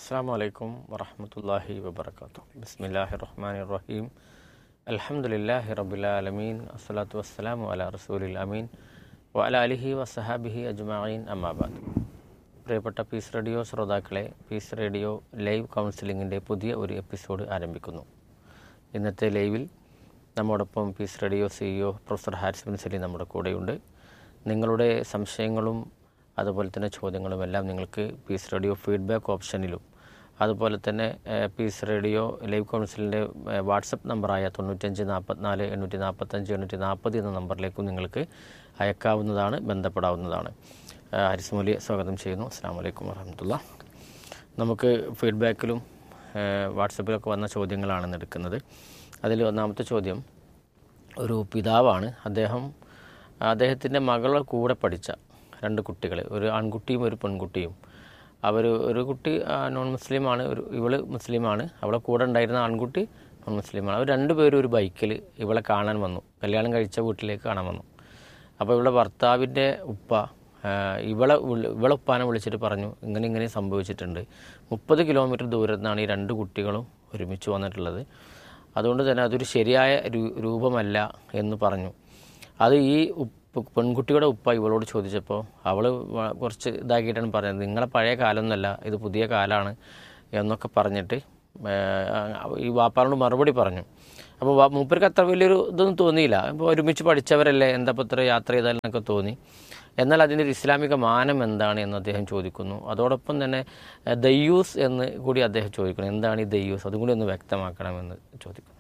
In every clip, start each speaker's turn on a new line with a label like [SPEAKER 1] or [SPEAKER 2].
[SPEAKER 1] അസ്സാം വലൈക്കും വറഹമത്തല്ലാഹി വബർക്കാത്തു ബിസ്മില്ലാഹി റഹ്മാൻ റഹീം അൽഹംദുലില്ലാഹി റബുലാലമീൻ അസ്സലാത്തു വസ്സലാമു അല റസൂലിൽ അമീൻ വ അല അലിഹി വസഹാബിഹി അജ്മായീൻ അമ്മാബാദ് പ്രിയപ്പെട്ട പീസ് റേഡിയോ ശ്രോതാക്കളെ പീസ് റേഡിയോ ലൈവ് കൗൺസിലിങ്ങിൻ്റെ പുതിയ ഒരു എപ്പിസോഡ് ആരംഭിക്കുന്നു ഇന്നത്തെ ലൈവിൽ നമ്മോടൊപ്പം peace radio CEO professor Haris bin Sali നമ്മുടെ കൂടെയുണ്ട് നിങ്ങളുടെ സംശയങ്ങളും അതുപോലെ തന്നെ ചോദ്യങ്ങളും എല്ലാം നിങ്ങൾക്ക് പീസ് റേഡിയോ ഫീഡ്ബാക്ക് ഓപ്ഷനിലും അതുപോലെ തന്നെ ഏഹ്, പീസ് റേഡിയോ ലൈവ് കൗൺസിലിൻ്റെ ഏഹ്, വാട്സപ്പ് നമ്പറായ തൊണ്ണൂറ്റഞ്ച് നാൽപ്പത്തിനാല് എണ്ണൂറ്റി നാൽപ്പത്തഞ്ച് എണ്ണൂറ്റി നാൽപ്പത് എന്ന നമ്പറിലേക്കും നിങ്ങൾക്ക് അയക്കാവുന്നതാണ് ബന്ധപ്പെടാവുന്നതാണ് ഏഹ്, ഹാരിസ് മൗലി സ്വാഗതം ചെയ്യുന്നു അസ്സാം വലൈക്കും വറഹമത്തുള്ള നമുക്ക് ഫീഡ്ബാക്കിലും ഏഹ്, വാട്സപ്പിലൊക്കെ വന്ന ചോദ്യങ്ങളാണ് ഇന്ന് എടുക്കുന്നത് അതിൽ ഒന്നാമത്തെ ചോദ്യം ഒരു പിതാവാണ് അദ്ദേഹം അദ്ദേഹത്തിൻ്റെ മകളുടെ കൂടെ പഠിച്ച രണ്ട് കുട്ടികൾ ഒരു ആൺകുട്ടിയും ഒരു പെൺകുട്ടിയും അവർ ഒരു കുട്ടി ആ, നോൺ മുസ്ലിമാണ് ഒരു ഇവള് മുസ്ലിമാണ് അവളെ കൂടെ ഉണ്ടായിരുന്ന ആൺകുട്ടി നോൺ മുസ്ലിമാണ് അവർ രണ്ടുപേരും ഒരു ബൈക്കിൽ ഇവളെ കാണാൻ വന്നു കല്യാണം കഴിച്ച വീട്ടിലേക്ക് കാണാൻ വന്നു അപ്പോൾ ഇവളുടെ ഭർത്താവിൻ്റെ ഉപ്പ ആ, ഇവളെ വിളി- ഇവളെ ഉപ്പാനെ വിളിച്ചിട്ട് പറഞ്ഞു ഇങ്ങനെ ഇങ്ങനെ സംഭവിച്ചിട്ടുണ്ട് മുപ്പത് കിലോമീറ്റർ ദൂരത്തു നിന്നാണ് ഈ രണ്ട് കുട്ടികളും ഒരുമിച്ച് വന്നിട്ടുള്ളത് അതുകൊണ്ട് തന്നെ അതൊരു ശരിയായ രൂ- രൂപമല്ല എന്ന് പറഞ്ഞു അത് ഈ ഉപ്പ് പെൺകുട്ടിയുടെ ഉപ്പ ഇവളോട് ചോദിച്ചപ്പോൾ അവൾ കുറച്ച് ഇതാക്കിയിട്ടാണ് പറഞ്ഞത് നിങ്ങളെ പഴയ കാലമൊന്നുമല്ല ഇത് പുതിയ കാലമാണ് എന്നൊക്കെ പറഞ്ഞിട്ട് ഏഹ്, ഈ വാപ്പാനോട് മറുപടി പറഞ്ഞു അപ്പോൾ വാ- മൂപ്പർക്ക് അത്ര വലിയൊരു ഇതൊന്നും തോന്നിയില്ല അപ്പോൾ ഒരുമിച്ച് പഠിച്ചവരല്ലേ എന്താ ഇപ്പോൾ ഇത്ര യാത്ര ചെയ്താലെന്നൊക്കെ തോന്നി എന്നാൽ അതിൻ്റെ ഒരു ഇസ്ലാമിക മാനം എന്താണ് എന്ന് അദ്ദേഹം ചോദിക്കുന്നു അതോടൊപ്പം തന്നെ ഏഹ്, ദയ്യൂസ് എന്ന് കൂടി അദ്ദേഹം ചോദിക്കുന്നു എന്താണ് ഈ ദയ്യൂസ് അതും കൂടി ഒന്ന് വ്യക്തമാക്കണമെന്ന് ചോദിക്കുന്നു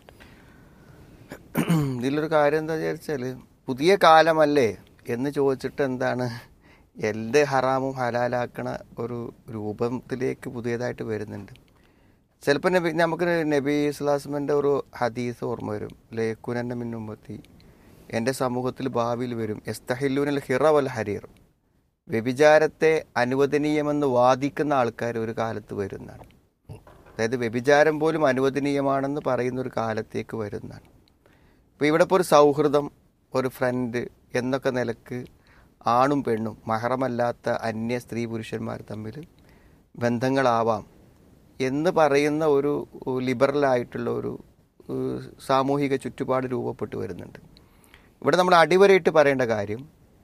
[SPEAKER 2] ഇതിലൊരു കാര്യം എന്താ വിചാരിച്ചാൽ പുതിയ കാലമല്ലേ എന്ന് ചോദിച്ചിട്ട് എന്താണ് എന്ത് ഹറാമും ഹലാലാക്കണ ഒരു രൂപത്തിലേക്ക് പുതിയതായിട്ട് വരുന്നുണ്ട് ചിലപ്പോൾ നബി നമുക്ക് നബി ഇസ്ലാസ്മൻ്റെ ഒരു ഹദീസ് ഓർമ്മ വരും ലേക്കുനൻ്റെ മിന്നുമ്പത്തി എൻ്റെ സമൂഹത്തിൽ ഭാവിയിൽ വരും എസ്തഹില്ലൂനൽ ഹിറ വൽ ഹരീർ വ്യഭിചാരത്തെ അനുവദനീയമെന്ന് വാദിക്കുന്ന ആൾക്കാർ ഒരു കാലത്ത് വരുന്നതാണ് അതായത് വ്യഭിചാരം പോലും അനുവദനീയമാണെന്ന് പറയുന്ന ഒരു കാലത്തേക്ക് വരുന്നതാണ് ഇപ്പോൾ ഇവിടെ ഇപ്പോൾ ഒരു സൗഹൃദം ഒരു ഫ്രണ്ട് എന്നൊക്കെ നിലക്ക് ആണും പെണ്ണും മഹറമല്ലാത്ത അന്യ സ്ത്രീ പുരുഷന്മാർ തമ്മിൽ ബന്ധങ്ങളാവാം എന്ന് പറയുന്ന ഒരു ലിബറലായിട്ടുള്ള ഒരു ഏഹ്, സാമൂഹിക ചുറ്റുപാട് രൂപപ്പെട്ടു വരുന്നുണ്ട് ഇവിടെ നമ്മൾ അടിവരയിട്ട് പറയേണ്ട കാര്യം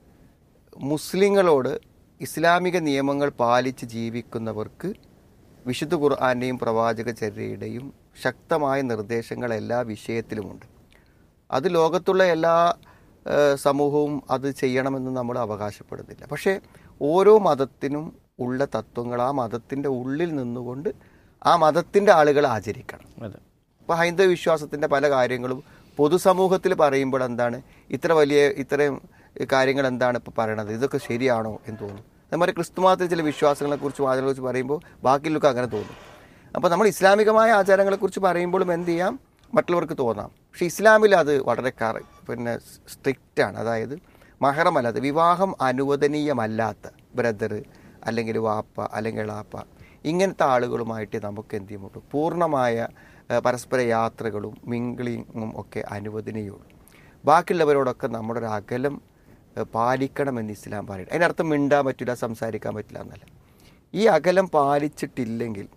[SPEAKER 2] മുസ്ലിങ്ങളോട് ഇസ്ലാമിക നിയമങ്ങൾ പാലിച്ച് ജീവിക്കുന്നവർക്ക് വിശുദ്ധ ഖുർആാൻ്റെയും പ്രവാചക ചര്യയുടെയും ശക്തമായ നിർദ്ദേശങ്ങൾ എല്ലാ വിഷയത്തിലുമുണ്ട് അത് ലോകത്തുള്ള എല്ലാ ഏഹ്, സമൂഹവും അത് ചെയ്യണമെന്ന് നമ്മൾ അവകാശപ്പെടുന്നില്ല പക്ഷേ ഓരോ മതത്തിനും ഉള്ള തത്വങ്ങൾ ആ മതത്തിൻ്റെ ഉള്ളിൽ നിന്നുകൊണ്ട് ആ മതത്തിൻ്റെ ആളുകൾ ആചരിക്കണം
[SPEAKER 1] അതെ
[SPEAKER 2] ഇപ്പോൾ ഹൈന്ദവ വിശ്വാസത്തിൻ്റെ പല കാര്യങ്ങളും പൊതുസമൂഹത്തിൽ പറയുമ്പോൾ എന്താണ് ഇത്ര വലിയ ഇത്രയും കാര്യങ്ങൾ എന്താണ് ഇപ്പോൾ പറയണത് ഇതൊക്കെ ശരിയാണോ എന്ന് തോന്നും അതുമാതിരി ക്രിസ്തുമതത്തിൽ ചില വിശ്വാസങ്ങളെക്കുറിച്ച് ആചാരങ്ങളെക്കുറിച്ച് പറയുമ്പോൾ ബാക്കിയുള്ളവർക്ക് അങ്ങനെ തോന്നും അപ്പോൾ നമ്മൾ ഇസ്ലാമികമായ ആചാരങ്ങളെക്കുറിച്ച് പറയുമ്പോഴും എന്ത് ചെയ്യാം മറ്റുള്ളവർക്ക് തോന്നാം പക്ഷേ ഇസ്ലാമിൽ അത് വളരെ കറ പിന്നെ സ്ട്രിക്റ്റ് ആണ് അതായത് മഹറമല്ലാത്ത വിവാഹം അനുവദനീയമല്ലാത്ത ബ്രദർ അല്ലെങ്കിൽ വാപ്പ അല്ലെങ്കിൽ എളാപ്പ ഇങ്ങനത്തെ ആളുകളുമായിട്ട് നമുക്ക് എന്ത് ചെയ്യുമുള്ളൂ പൂർണ്ണമായ ഏഹ്, പരസ്പര യാത്രകളും മിംഗ്ലിങ്ങും ഒക്കെ അനുവദനീയമുള്ളൂ ബാക്കിയുള്ളവരോടൊക്കെ നമ്മുടെ ഒരു അകലം ഏഹ്, പാലിക്കണമെന്ന് ഇസ്ലാം പറയും അതിനർത്ഥം മിണ്ടാൻ പറ്റില്ല സംസാരിക്കാൻ പറ്റില്ല എന്നല്ല ഈ അകലം പാലിച്ചിട്ടില്ലെങ്കിൽ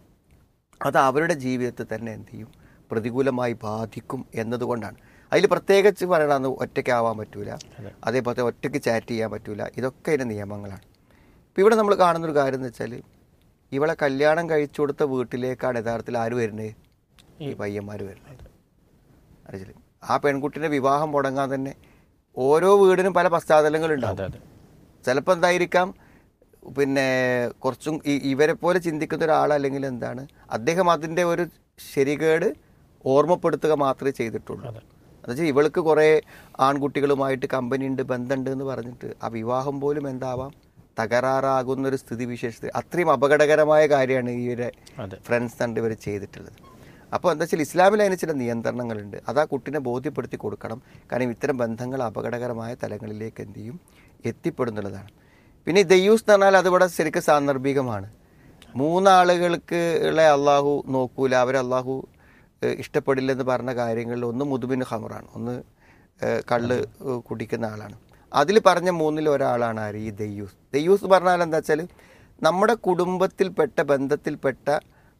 [SPEAKER 2] അത് അവരുടെ ജീവിതത്തെ തന്നെ എന്ത് ചെയ്യും പ്രതികൂലമായി ബാധിക്കും എന്നതുകൊണ്ടാണ് അതിൽ പ്രത്യേകിച്ച് പറയണമെന്ന് ഒറ്റയ്ക്കാവാൻ പറ്റൂല അതേപോലെ ഒറ്റയ്ക്ക് ചാറ്റ് ചെയ്യാൻ പറ്റൂല ഇതൊക്കെ അതിൻ്റെ നിയമങ്ങളാണ് ഇപ്പം ഇവിടെ നമ്മൾ കാണുന്നൊരു കാര്യം എന്ന് വെച്ചാൽ ഇവളെ കല്യാണം കഴിച്ചു കൊടുത്ത വീട്ടിലേക്കാണ് യഥാർത്ഥത്തിൽ ആര് വരുന്നത് ഈ പയ്യന്മാർ വരുന്നത് അറിയില്ലേ ആ പെൺകുട്ടിയുടെ വിവാഹം മുടങ്ങാൻ തന്നെ ഓരോ വീടിനും പല പശ്ചാത്തലങ്ങളുണ്ടാവും
[SPEAKER 1] അതെ അതെ
[SPEAKER 2] ചിലപ്പോൾ എന്തായിരിക്കാം പിന്നെ കുറച്ചും ഈ- ഇവരെ പോലെ ചിന്തിക്കുന്ന ഒരാളല്ലെങ്കിൽ എന്താണ് അദ്ദേഹം അതിൻ്റെ ഒരു ശരികേട് ഓർമ്മപ്പെടുത്തുക മാത്രമേ ചെയ്തിട്ടുള്ളൂ എന്നുവെച്ചാൽ ഇവൾക്ക് കുറേ ആൺകുട്ടികളുമായിട്ട് കമ്പനി ഉണ്ട് ബന്ധമുണ്ട് എന്ന് പറഞ്ഞിട്ട് ആ വിവാഹം പോലും എന്താവാം തകരാറാകുന്ന ഒരു സ്ഥിതിവിശേഷത്തിൽ അത്രയും അപകടകരമായ കാര്യമാണ് ഈ ഒരു
[SPEAKER 1] അതെ
[SPEAKER 2] ഫ്രണ്ട്സ് കണ്ട് ഇവർ ചെയ്തിട്ടുള്ളത് അപ്പോൾ എന്താ വെച്ചാൽ ഇസ്ലാമിൽ അതിന് ചില നിയന്ത്രണങ്ങളുണ്ട് അത് ആ കുട്ടിനെ ബോധ്യപ്പെടുത്തി കൊടുക്കണം കാരണം ഇത്തരം ബന്ധങ്ങൾ അപകടകരമായ തലങ്ങളിലേക്ക് എന്ത് ചെയ്യും എത്തിപ്പെടുന്നുള്ളതാണ് പിന്നെ ഈ ദയ്യൂസ് എന്ന് പറഞ്ഞാൽ അതിവിടെ ശരിക്കും സാന്ദർഭികമാണ് മൂന്നാളുകൾക്ക് ഉള്ള അള്ളാഹു നോക്കൂല അവർ അള്ളാഹു ഏഹ്, ഇഷ്ടപ്പെടില്ലെന്ന് പറഞ്ഞ കാര്യങ്ങളിൽ ഒന്ന് മുതുബിൻ ഹമറാണ് ഒന്ന് ഏഹ്, കള്ള് ഏഹ്, കുടിക്കുന്ന ആളാണ് അതിൽ പറഞ്ഞ മൂന്നിൽ ഒരാളാണ് ആര് ഈ ദയ്യൂസ് ദയ്യൂസ് പറഞ്ഞാൽ എന്താ വെച്ചാൽ നമ്മുടെ കുടുംബത്തിൽപ്പെട്ട ബന്ധത്തിൽപ്പെട്ട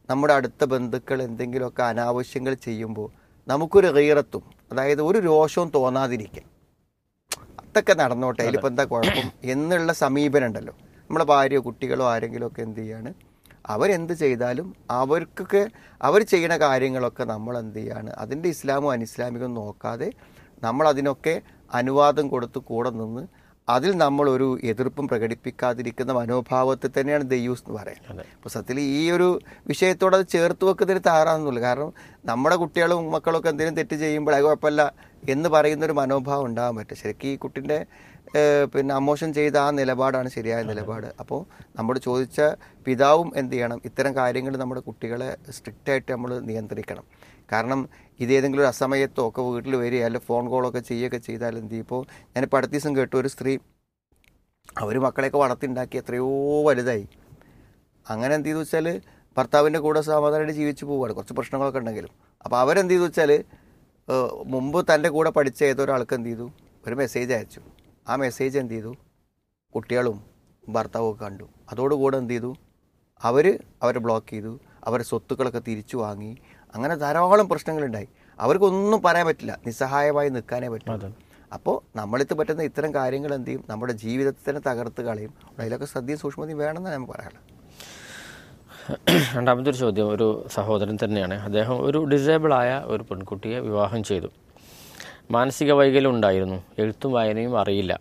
[SPEAKER 2] നമ്മുടെ അടുത്ത ബന്ധുക്കൾ എന്തെങ്കിലുമൊക്കെ അനാവശ്യങ്ങൾ ചെയ്യുമ്പോൾ നമുക്കൊരു ഗീറത്തും അതായത് ഒരു രോഷവും തോന്നാതിരിക്കാൻ അതൊക്കെ നടന്നോട്ടെ അതിലിപ്പോൾ എന്താ കുഴപ്പം എന്നുള്ള സമീപനം ഉണ്ടല്ലോ നമ്മളെ ഭാര്യയോ കുട്ടികളോ ആരെങ്കിലും ഒക്കെ എന്ത് ചെയ്യാണ് അവരെന്ത് ചെയ്താലും അവർക്കൊക്കെ അവർ ചെയ്യുന്ന കാര്യങ്ങളൊക്കെ നമ്മൾ എന്ത് ചെയ്യാണ് അതിൻ്റെ ഇസ്ലാമും അനിസ്ലാമികം നോക്കാതെ നമ്മൾ അതിനൊക്കെ അനുവാദം കൊടുത്ത് കൂടെ നിന്ന് അതിൽ നമ്മൾ ഒരു എതിർപ്പും പ്രകടിപ്പിക്കാതിരിക്കുന്ന മനോഭാവത്തിൽ തന്നെയാണ് ദയ്യൂസ് എന്ന് പറയുന്നത്
[SPEAKER 1] അതെ
[SPEAKER 2] അപ്പോൾ സത്യത്തിൽ ഈ ഒരു വിഷയത്തോട് അത് ചേർത്ത് വെക്കുന്നതിന് താറാണെന്നില്ല കാരണം നമ്മുടെ കുട്ടികളും മക്കളൊക്കെ എന്തെങ്കിലും തെറ്റ് ചെയ്യുമ്പോൾ അത് കുഴപ്പമില്ല എന്ന് പറയുന്ന ഒരു മനോഭാവം ഉണ്ടാകാൻ പറ്റും ശരിക്കും ഈ കുട്ടിൻ്റെ ഏഹ്, പിന്നെ അമോഷൻ ചെയ്ത ആ നിലപാടാണ് ശരിയായ നിലപാട് അപ്പോൾ നമ്മോട് ചോദിച്ച പിതാവും എന്ത് ചെയ്യണം ഇത്തരം കാര്യങ്ങൾ നമ്മുടെ കുട്ടികളെ സ്ട്രിക്റ്റ് ആയിട്ട് നമ്മൾ നിയന്ത്രിക്കണം കാരണം ഇത് ഏതെങ്കിലും ഒരു അസമയത്തോ ഒക്കെ വീട്ടിൽ വരിക അല്ലെങ്കിൽ ഫോൺ കോളൊക്കെ ചെയ്യുകയൊക്കെ ചെയ്താൽ എന്ത് ചെയ്യും ഇപ്പോൾ ഞാനിപ്പോൾ അടുത്ത ദിവസം കേട്ടു ഒരു സ്ത്രീ അവർ മക്കളെയൊക്കെ വളർത്തിണ്ടാക്കി എത്രയോ വലുതായി അങ്ങനെ എന്ത് ചെയ്തു വെച്ചാൽ ഭർത്താവിൻ്റെ കൂടെ സമാധാനമായിട്ട് ജീവിച്ചു പോവുകയാണ് കുറച്ച് പ്രശ്നങ്ങളൊക്കെ ഉണ്ടെങ്കിലും അപ്പോൾ അവരെന്ത് ചെയ്തു വെച്ചാൽ ഏഹ്, മുമ്പ് തൻ്റെ കൂടെ പഠിച്ച ഏതോ ഒരാൾക്ക് എന്ത് ചെയ്തു ഒരു മെസ്സേജ് അയച്ചു ആ മെസ്സേജ് എന്ത് ചെയ്തു കുട്ടികളും ഭർത്താവും ഒക്കെ കണ്ടു അതോടുകൂടെ എന്ത് ചെയ്തു അവർ അവരെ ബ്ലോക്ക് ചെയ്തു അവരെ സ്വത്തുക്കളൊക്കെ തിരിച്ചു വാങ്ങി അങ്ങനെ ധാരാളം പ്രശ്നങ്ങളുണ്ടായി അവർക്കൊന്നും പറയാൻ പറ്റില്ല നിസ്സഹായമായി നിൽക്കാനേ പറ്റും
[SPEAKER 1] അതെ
[SPEAKER 2] അപ്പോൾ നമ്മളിത് പറ്റുന്ന ഇത്തരം കാര്യങ്ങൾ എന്ത് ചെയ്യും നമ്മുടെ ജീവിതത്തെ തന്നെ തകർത്ത് കളയും അതിലൊക്കെ ശ്രദ്ധയും സൂക്ഷ്മതയും വേണമെന്നാണ് ഞാൻ പറയാനുള്ളത്
[SPEAKER 1] രണ്ടാമത്തെ ഒരു ചോദ്യം ഒരു സഹോദരൻ തന്നെയാണ് അദ്ദേഹം ഒരു ഡിസേബിൾ ആയ ഒരു പെൺകുട്ടിയെ വിവാഹം ചെയ്തു മാനസിക വൈകല്യം ഉണ്ടായിരുന്നു എഴുത്തും വായനയും അറിയില്ല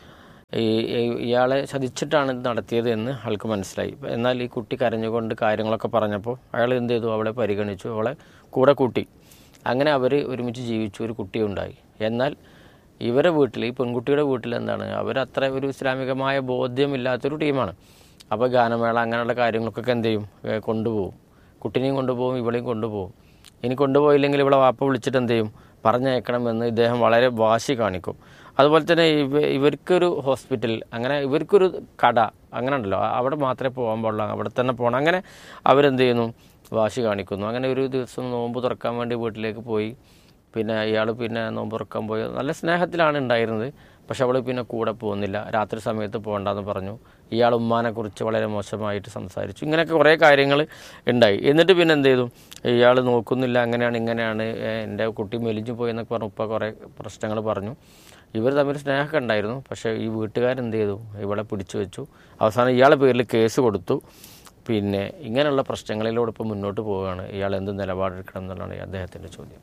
[SPEAKER 1] ഈ ഈ- ഇയാളെ ചതിച്ചിട്ടാണ് ഇത് നടത്തിയത് എന്ന് ആൾക്ക് മനസ്സിലായി എന്നാൽ ഈ കുട്ടി കരഞ്ഞുകൊണ്ട് കാര്യങ്ങളൊക്കെ പറഞ്ഞപ്പോൾ അയാൾ എന്ത് ചെയ്തു അവളെ പരിഗണിച്ചു അവളെ കൂടെ കൂട്ടി അങ്ങനെ അവർ ഒരുമിച്ച് ജീവിച്ചു ഒരു കുട്ടിയുണ്ടായി എന്നാൽ ഇവരെ വീട്ടിൽ ഈ പെൺകുട്ടിയുടെ വീട്ടിൽ എന്താണ് അവരത്ര ഒരു ഇസ്ലാമികമായ ബോധ്യമില്ലാത്തൊരു ടീമാണ് അപ്പോൾ ഗാനമേള അങ്ങനെയുള്ള കാര്യങ്ങൾക്കൊക്കെ എന്ത് ചെയ്യും ഏ, കൊണ്ടുപോകും കുട്ടീനെയും കൊണ്ടുപോകും ഇവളെയും കൊണ്ടുപോകും ഇനി കൊണ്ടുപോയില്ലെങ്കിൽ ഇവിടെ വാപ്പ വിളിച്ചിട്ട് എന്ത് ചെയ്യും പറഞ്ഞയക്കണമെന്ന് ഇദ്ദേഹം വളരെ വാശി കാണിക്കും അതുപോലെ തന്നെ ഇവ ഇവർക്കൊരു ഹോസ്പിറ്റൽ അങ്ങനെ ഇവർക്കൊരു കട അങ്ങനെ ഉണ്ടല്ലോ ആ- അവിടെ മാത്രമേ പോകാൻ പാടുള്ളൂ അവിടെ തന്നെ പോകണം അങ്ങനെ അവരെന്ത് ചെയ്യുന്നു വാശി കാണിക്കുന്നു അങ്ങനെ ഒരു ദിവസം നോമ്പ് തുറക്കാൻ വേണ്ടി വീട്ടിലേക്ക് പോയി പിന്നെ ഇയാൾ പിന്നെ നോമ്പ് തുറക്കാൻ പോയി നല്ല സ്നേഹത്തിലാണ് ഉണ്ടായിരുന്നത് പക്ഷെ അവൾ പിന്നെ കൂടെ പോകുന്നില്ല രാത്രി സമയത്ത് പോകണ്ടെന്ന് പറഞ്ഞു ഇയാൾ ഉമ്മാനെ കുറിച്ച് വളരെ മോശമായിട്ട് സംസാരിച്ചു ഇങ്ങനെയൊക്കെ കുറേ കാര്യങ്ങൾ ഉണ്ടായി എന്നിട്ട് പിന്നെ എന്ത് ചെയ്തു ഇയാൾ നോക്കുന്നില്ല അങ്ങനെയാണ് ഇങ്ങനെയാണ് ഏ, എൻ്റെ കുട്ടി മെലിഞ്ഞു പോയി എന്നൊക്കെ പറഞ്ഞു ഉപ്പ കുറേ പ്രശ്നങ്ങൾ പറഞ്ഞു ഇവർ തമ്മിൽ സ്നേഹമൊക്കെ ഉണ്ടായിരുന്നു പക്ഷേ ഈ വീട്ടുകാരെന്ത് ചെയ്തു ഇവളെ പിടിച്ചു വെച്ചു അവസാനം ഇയാളെ പേരിൽ കേസ് കൊടുത്തു പിന്നെ ഇങ്ങനെയുള്ള പ്രശ്നങ്ങളിലൂടെ ഇപ്പോൾ മുന്നോട്ട് പോവുകയാണ് ഇയാൾ എന്ത് നിലപാടെടുക്കണം എന്നുള്ളതാണ് അദ്ദേഹത്തിൻ്റെ ചോദ്യം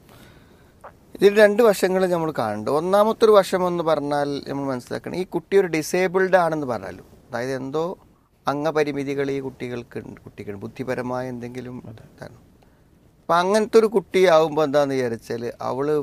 [SPEAKER 2] ഇതിൽ രണ്ട് വശങ്ങൾ നമ്മൾ കാണുന്നുണ്ട് ഒന്നാമത്തെ ഒരു വശം എന്ന് പറഞ്ഞാൽ നമ്മൾ മനസ്സിലാക്കണം ഈ കുട്ടി ഒരു ഡിസേബിൾഡ് ആണെന്ന് പറഞ്ഞാലും അതായത് എന്തോ അംഗപരിമിതികൾ ഈ കുട്ടികൾക്ക് ഉണ്ട് കുട്ടികൾ ബുദ്ധിപരമായ എന്തെങ്കിലും ഇതാണ് അപ്പം അങ്ങനത്തെ ഒരു കുട്ടിയാവുമ്പോൾ എന്താണെന്ന് വിചാരിച്ചാൽ അവള്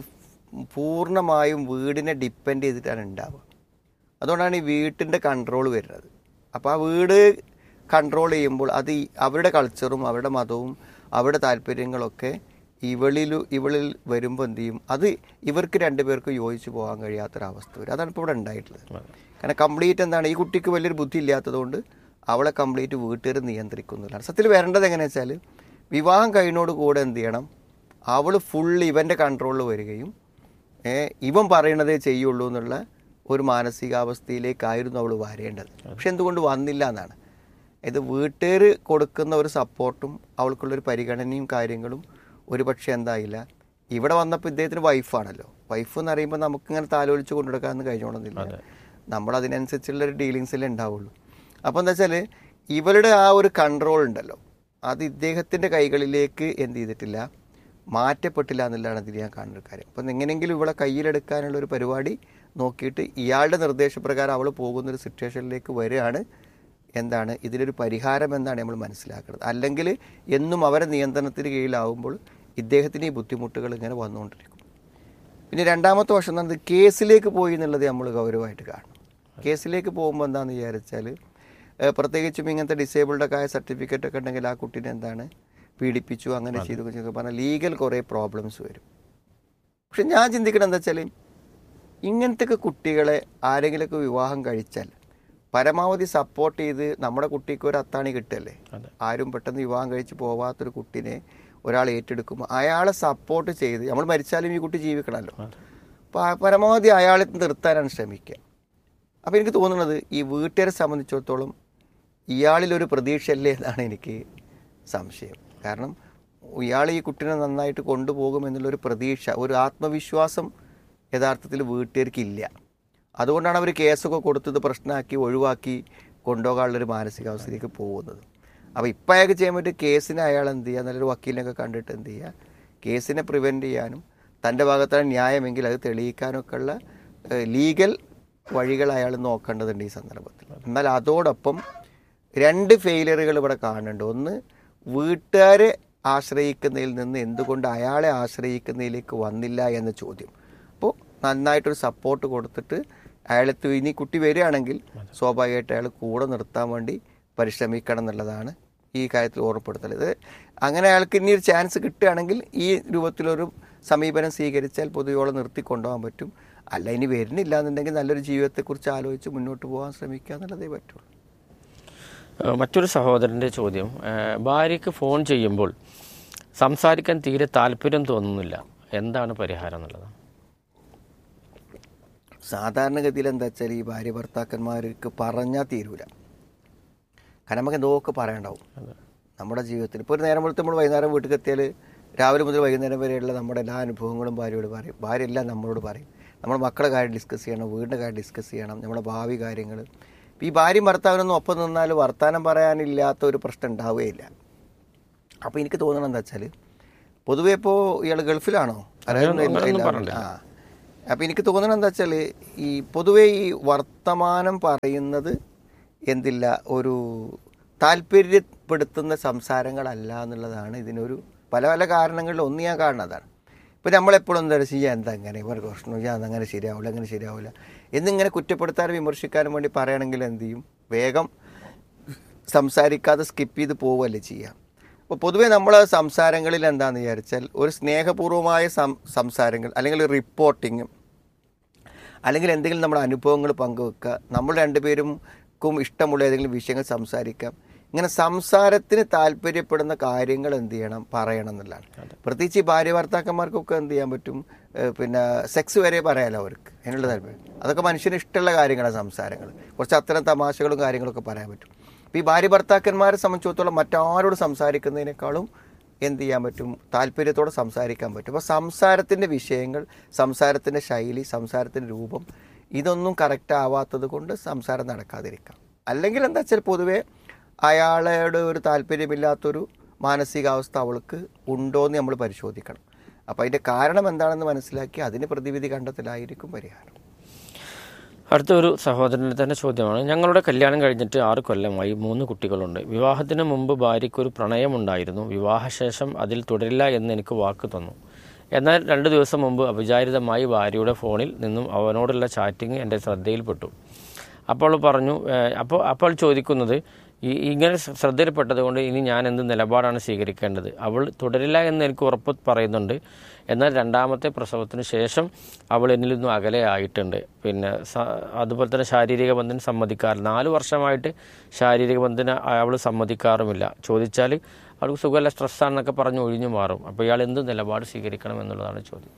[SPEAKER 2] പൂർണ്ണമായും വീടിനെ ഡിപ്പെൻഡ് ചെയ്തിട്ടാണ് ഉണ്ടാവുക അതുകൊണ്ടാണ് ഈ വീട്ടിൻ്റെ കൺട്രോൾ വരുന്നത് അപ്പോൾ ആ വീട് കൺട്രോൾ ചെയ്യുമ്പോൾ അത് ഈ അവരുടെ കൾച്ചറും അവരുടെ മതവും അവരുടെ താല്പര്യങ്ങളൊക്കെ ഇവളിൽ ഇവളിൽ വരുമ്പോൾ എന്ത് ചെയ്യും അത് ഇവർക്ക് രണ്ടുപേർക്കും യോജിച്ച് പോകാൻ കഴിയാത്തൊരവസ്ഥ വരും അതാണ് ഇപ്പോൾ ഇവിടെ ഉണ്ടായിട്ടുള്ളത് കാരണം കംപ്ലീറ്റ് എന്താണ് ഈ കുട്ടിക്ക് വലിയൊരു ബുദ്ധി ഇല്ലാത്തതുകൊണ്ട് അവളെ കംപ്ലീറ്റ് വീട്ടുകാർ നിയന്ത്രിക്കുന്നില്ല സത്യത്തിൽ വരേണ്ടത് എങ്ങനെയാണെന്ന് വെച്ചാൽ വിവാഹം കഴിഞ്ഞോട് കൂടെ എന്ത് ചെയ്യണം അവൾ ഫുൾ ഇവൻ്റെ കൺട്രോളിൽ വരികയും ഏ, ഇവൻ പറയണതേ ചെയ്യുള്ളൂ എന്നുള്ള ഒരു മാനസികാവസ്ഥയിലേക്കായിരുന്നു അവൾ വരേണ്ടത് പക്ഷെ എന്തുകൊണ്ട് വന്നില്ല എന്നാണ് ഇത് വീട്ടുകാർ കൊടുക്കുന്ന ഒരു സപ്പോർട്ടും അവൾക്കുള്ളൊരു പരിഗണനയും കാര്യങ്ങളും ഒരു പക്ഷേ എന്തായില്ല ഇവിടെ വന്നപ്പോൾ ഇദ്ദേഹത്തിന് വൈഫാണല്ലോ വൈഫ് എന്ന് പറയുമ്പോൾ നമുക്കിങ്ങനെ താലോലിച്ച് കൊണ്ടുനടക്കാമെന്ന് കഴിഞ്ഞോണമെന്നില്ല നമ്മൾ അതിനനുസരിച്ചുള്ള ഒരു ഡീലിങ്സിലേ ഉണ്ടാവുള്ളൂ അപ്പോൾ എന്താ വെച്ചാൽ ഇവളുടെ ആ ഒരു കൺട്രോൾ ഉണ്ടല്ലോ അത് ഇദ്ദേഹത്തിൻ്റെ കൈകളിലേക്ക് എന്ത് ചെയ്തിട്ടില്ല മാറ്റപ്പെട്ടില്ല എന്നുള്ളതാണ് ഇതിൽ ഞാൻ കാണുന്ന ഒരു കാര്യം അപ്പം എങ്ങനെയെങ്കിലും ഇവളെ കയ്യിലെടുക്കാനുള്ള ഒരു പരിപാടി നോക്കിയിട്ട് ഇയാളുടെ നിർദ്ദേശപ്രകാരം അവൾ പോകുന്ന ഒരു സിറ്റുവേഷനിലേക്ക് വരികയാണ് എന്താണ് ഇതിലൊരു പരിഹാരം എന്നാണ് നമ്മൾ മനസ്സിലാക്കുന്നത് അല്ലെങ്കിൽ എന്നും അവരെ നിയന്ത്രണത്തിന് കീഴിലാവുമ്പോൾ ഇദ്ദേഹത്തിന് ഈ ബുദ്ധിമുട്ടുകൾ ഇങ്ങനെ വന്നുകൊണ്ടിരിക്കും പിന്നെ രണ്ടാമത്തെ വശം എന്ന് പറയുന്നത് കേസിലേക്ക് പോയി എന്നുള്ളത് നമ്മൾ ഗൗരവമായിട്ട് കാണും കേസിലേക്ക് പോകുമ്പോൾ എന്താണെന്ന് വിചാരിച്ചാൽ ഏഹ് പ്രത്യേകിച്ചും ഇങ്ങനത്തെ ഡിസേബിൾഡ് ഒക്കെ ആയ സർട്ടിഫിക്കറ്റ് ഒക്കെ ഉണ്ടെങ്കിൽ ആ കുട്ടീനെ എന്താണ് പീഡിപ്പിച്ചു അങ്ങനെ ചെയ്തു ചെയ്തു പറഞ്ഞാൽ ലീഗൽ കുറേ പ്രോബ്ലംസ് വരും പക്ഷെ ഞാൻ ചിന്തിക്കണം എന്താ വെച്ചാൽ ഇങ്ങനത്തെ കുട്ടികളെ ആരെങ്കിലുമൊക്കെ വിവാഹം കഴിച്ചാൽ പരമാവധി സപ്പോർട്ട് ചെയ്ത് നമ്മുടെ കുട്ടിക്ക് ഒരു അത്താണി കിട്ടുമല്ലേ
[SPEAKER 1] അതെ.
[SPEAKER 2] ആരും പെട്ടെന്ന് വിവാഹം കഴിച്ച് പോവാത്തൊരു കുട്ടിനെ ഒരാൾ ഏറ്റെടുക്കുമ്പോൾ അയാളെ സപ്പോർട്ട് ചെയ്ത് നമ്മൾ മരിച്ചാലും ഈ കുട്ടി ജീവിക്കണമല്ലോ അപ്പോൾ ആ പരമാവധി അയാളെ നിർത്താനാണ് ശ്രമിക്കുക അപ്പോൾ എനിക്ക് തോന്നുന്നത് ഈ വീട്ടുകാരെ സംബന്ധിച്ചിടത്തോളം ഇയാളിലൊരു പ്രതീക്ഷയല്ലേ എന്നാണ് എനിക്ക് സംശയം കാരണം ഇയാൾ ഈ കുട്ടീനെ നന്നായിട്ട് കൊണ്ടുപോകും എന്നുള്ളൊരു പ്രതീക്ഷ ഒരു ആത്മവിശ്വാസം യഥാർത്ഥത്തിൽ വീട്ടുകാർക്കില്ല അതുകൊണ്ടാണ് അവർ കേസൊക്കെ കൊടുത്തത് പ്രശ്നമാക്കി ഒഴിവാക്കി കൊണ്ടുപോകാനുള്ളൊരു മാനസികാവസ്ഥയിലേക്ക് പോകുന്നത് അപ്പോൾ ഇപ്പം അയാൾക്ക് ചെയ്യാൻ പറ്റിയ കേസിനെ അയാൾ എന്ത് ചെയ്യുക നല്ലൊരു വക്കീലിനൊക്കെ കണ്ടിട്ട് എന്ത് ചെയ്യുക കേസിനെ പ്രിവെൻറ്റ് ചെയ്യാനും തൻ്റെ ഭാഗത്താണ് ന്യായമെങ്കിൽ അത് തെളിയിക്കാനൊക്കെ ഉള്ള ലീഗൽ വഴികൾ അയാൾ നോക്കേണ്ടതുണ്ട് ഈ സന്ദർഭത്തിൽ എന്നാൽ അതോടൊപ്പം രണ്ട് ഫെയിലിയറുകൾ ഇവിടെ കാണുന്നുണ്ട് ഒന്ന് വീട്ടുകാരെ ആശ്രയിക്കുന്നതിൽ നിന്ന് എന്തുകൊണ്ട് അയാളെ ആശ്രയിക്കുന്നതിലേക്ക് വന്നില്ല എന്ന ചോദ്യം അപ്പോൾ നന്നായിട്ടൊരു സപ്പോർട്ട് കൊടുത്തിട്ട് അയാളെ തു- ഇനി കുട്ടി വരികയാണെങ്കിൽ സ്വാഭാവികമായിട്ട് അയാൾ കൂടെ നിർത്താൻ വേണ്ടി പരിശ്രമിക്കണം എന്നുള്ളതാണ് ഈ കാര്യത്തിൽ ഓർമ്മപ്പെടുത്തൽ ഇത് അങ്ങനെ അയാൾക്ക് ഇനി ഒരു ചാൻസ് കിട്ടുകയാണെങ്കിൽ ഈ രൂപത്തിലൊരു സമീപനം സ്വീകരിച്ചാൽ പൊതുവോളം നിർത്തി കൊണ്ടുപോകാൻ പറ്റും അല്ല ഇനി വരുന്നില്ല എന്നുണ്ടെങ്കിൽ നല്ലൊരു ജീവിതത്തെക്കുറിച്ച് ആലോചിച്ച് മുന്നോട്ട് പോകാൻ ശ്രമിക്കുക എന്നുള്ളതേ പറ്റുള്ളൂ
[SPEAKER 1] ഏഹ് മറ്റൊരു സഹോദരൻ്റെ ചോദ്യം ഏഹ് ഭാര്യയ്ക്ക് ഫോൺ ചെയ്യുമ്പോൾ സംസാരിക്കാൻ തീരെ താല്പര്യം തോന്നുന്നില്ല എന്താണ് പരിഹാരം എന്നുള്ളത്
[SPEAKER 2] സാധാരണഗതിയിൽ എന്താ വെച്ചാൽ ഈ ഭാര്യ ഭർത്താക്കന്മാർക്ക് പറഞ്ഞാൽ തീരൂല കാരണം നമുക്ക് എന്തോക്കെ പറയാണ്ടാവും നമ്മുടെ ജീവിതത്തിൽ ഇപ്പോൾ ഒരു നേരം വെളുത്ത് നമ്മൾ വൈകുന്നേരം വീട്ടിൽ എത്തിയാൽ രാവിലെ മുതൽ വൈകുന്നേരം വരെയുള്ള നമ്മുടെ എല്ലാ അനുഭവങ്ങളും ഭാര്യയോട് പറയും ഭാര്യ എല്ലാം നമ്മളോട് പറയും നമ്മുടെ മക്കളുടെ കാര്യം ഡിസ്കസ് ചെയ്യണം വീടിൻ്റെ കാര്യം ഡിസ്കസ് ചെയ്യണം നമ്മുടെ ഭാവി കാര്യങ്ങൾ ഇപ്പം ഈ ഭാര്യയും ഭർത്താവിനൊന്നും ഒപ്പം നിന്നാൽ വർത്തമാനം പറയാനില്ലാത്ത ഒരു പ്രശ്നം ഉണ്ടാവുകയില്ല അപ്പോൾ എനിക്ക് തോന്നണം എന്താ വെച്ചാൽ പൊതുവേ ഇപ്പോൾ ഇയാൾ ഗൾഫിലാണോ അറിയാവുന്ന ഇല്ല- ഇല്ല. ആ അപ്പം എനിക്ക് തോന്നണം എന്താ വെച്ചാൽ ഈ പൊതുവേ ഈ വർത്തമാനം പറയുന്നത് എന്തില്ല ഒരു താല്പര്യപ്പെടുത്തുന്ന സംസാരങ്ങളല്ല എന്നുള്ളതാണ് ഇതിനൊരു പല പല കാരണങ്ങളിൽ ഒന്ന് ഞാൻ കാണുന്നതാണ് ഇപ്പം നമ്മളെപ്പോഴും എന്താ ചെയ്യാൻ എന്താ അങ്ങനെ ഇവർക്ക് പ്രശ്നം ഞാൻ അതങ്ങനെ ശരിയാവില്ല അങ്ങനെ ശരിയാവില്ല എന്നിങ്ങനെ കുറ്റപ്പെടുത്താനും വിമർശിക്കാനും വേണ്ടി പറയുകയാണെങ്കിൽ എന്ത് ചെയ്യും വേഗം സംസാരിക്കാതെ സ്കിപ്പ് ചെയ്ത് പോവുകയല്ലേ ചെയ്യുക അപ്പോൾ പൊതുവേ നമ്മൾ സംസാരങ്ങളിൽ എന്താണെന്ന് വിചാരിച്ചാൽ ഒരു സ്നേഹപൂർവമായ സം സംസാരങ്ങൾ അല്ലെങ്കിൽ റിപ്പോർട്ടിങ് അല്ലെങ്കിൽ എന്തെങ്കിലും നമ്മുടെ അനുഭവങ്ങൾ പങ്കുവെക്കുക നമ്മൾ രണ്ടുപേരുംക്കും ഇഷ്ടമുള്ള ഏതെങ്കിലും വിഷയങ്ങൾ സംസാരിക്കാം ഇങ്ങനെ സംസാരത്തിന് താല്പര്യപ്പെടുന്ന കാര്യങ്ങൾ എന്ത് ചെയ്യണം പറയണം എന്നുള്ളതാണ് പ്രത്യേകിച്ച് ഈ ഭാര്യ ഭർത്താക്കന്മാർക്കൊക്കെ എന്ത് ചെയ്യാൻ പറ്റും ഏഹ് പിന്നെ സെക്സ് വരെ പറയാലോ അവർക്ക് അതിനുള്ള താല്പര്യം അതൊക്കെ മനുഷ്യന് ഇഷ്ടമുള്ള കാര്യങ്ങളാണ് സംസാരങ്ങൾ കുറച്ച് അത്തരം തമാശകളും കാര്യങ്ങളൊക്കെ പറയാൻ പറ്റും ഇപ്പോൾ ഈ ഭാര്യ ഭർത്താക്കന്മാരെ സംബന്ധിച്ചിടത്തോളം മറ്റാരോട് സംസാരിക്കുന്നതിനേക്കാളും എന്ത് ചെയ്യാൻ പറ്റും താല്പര്യത്തോടെ സംസാരിക്കാൻ പറ്റും അപ്പോൾ സംസാരത്തിൻ്റെ വിഷയങ്ങൾ സംസാരത്തിൻ്റെ ശൈലി സംസാരത്തിൻ്റെ രൂപം ഇതൊന്നും കറക്റ്റ് ആവാത്തത് കൊണ്ട് സംസാരം നടക്കാതിരിക്കാം അല്ലെങ്കിൽ എന്താ വെച്ചാൽ പൊതുവേ അയാളോട് ഒരു താല്പര്യമില്ലാത്തൊരു മാനസികാവസ്ഥ അവൾക്ക് ഉണ്ടോയെന്ന് നമ്മൾ പരിശോധിക്കണം അപ്പോൾ അതിൻ്റെ കാരണം എന്താണെന്ന് മനസ്സിലാക്കി അതിന് പ്രതിവിധി കണ്ടെത്തലായിരിക്കും പരിഹാരം
[SPEAKER 1] അടുത്ത ഒരു സഹോദരൻ്റെ തന്നെ ചോദ്യമാണ് ഞങ്ങളുടെ കല്യാണം കഴിഞ്ഞിട്ട് ആറ് കൊല്ലമായി മൂന്ന് കുട്ടികളുണ്ട് വിവാഹത്തിന് മുമ്പ് ഭാര്യയ്ക്കൊരു പ്രണയമുണ്ടായിരുന്നു വിവാഹശേഷം അതിൽ തുടരില്ല എന്ന് എനിക്ക് വാക്ക് തന്നു എന്നാൽ രണ്ട് ദിവസം മുമ്പ് അവിചാരിതമായി ഭാര്യയുടെ ഫോണിൽ നിന്നും അവനോടുള്ള ചാറ്റിംഗ് എൻ്റെ ശ്രദ്ധയിൽപ്പെട്ടു അപ്പോൾ പറഞ്ഞു ഏഹ്, അപ്പോൾ അപ്പോൾ ചോദിക്കുന്നത് ഈ ഇങ്ങനെ ശ്രദ്ധയിൽപ്പെട്ടത് കൊണ്ട് ഇനി ഞാൻ എന്ത് നിലപാടാണ് സ്വീകരിക്കേണ്ടത് അവൾ തുടരില്ല എന്ന് എനിക്ക് ഉറപ്പ് പറയുന്നുണ്ട് എന്നാൽ രണ്ടാമത്തെ പ്രസവത്തിന് ശേഷം അവൾ എന്നിൽ നിന്നും അകലെ ആയിട്ടുണ്ട് പിന്നെ സ- അതുപോലെ തന്നെ ശാരീരിക ബന്ധനം സമ്മതിക്കാറില്ല നാല് വർഷമായിട്ട് ശാരീരിക ബന്ധനം അവൾ സമ്മതിക്കാറുമില്ല ചോദിച്ചാൽ അവൾക്ക് സുഖമല്ല സ്ട്രെസ്സാണെന്നൊക്കെ പറഞ്ഞ് ഒഴിഞ്ഞു മാറും അപ്പോൾ ഇയാൾ എന്ത് നിലപാട് സ്വീകരിക്കണം എന്നുള്ളതാണ് ചോദ്യം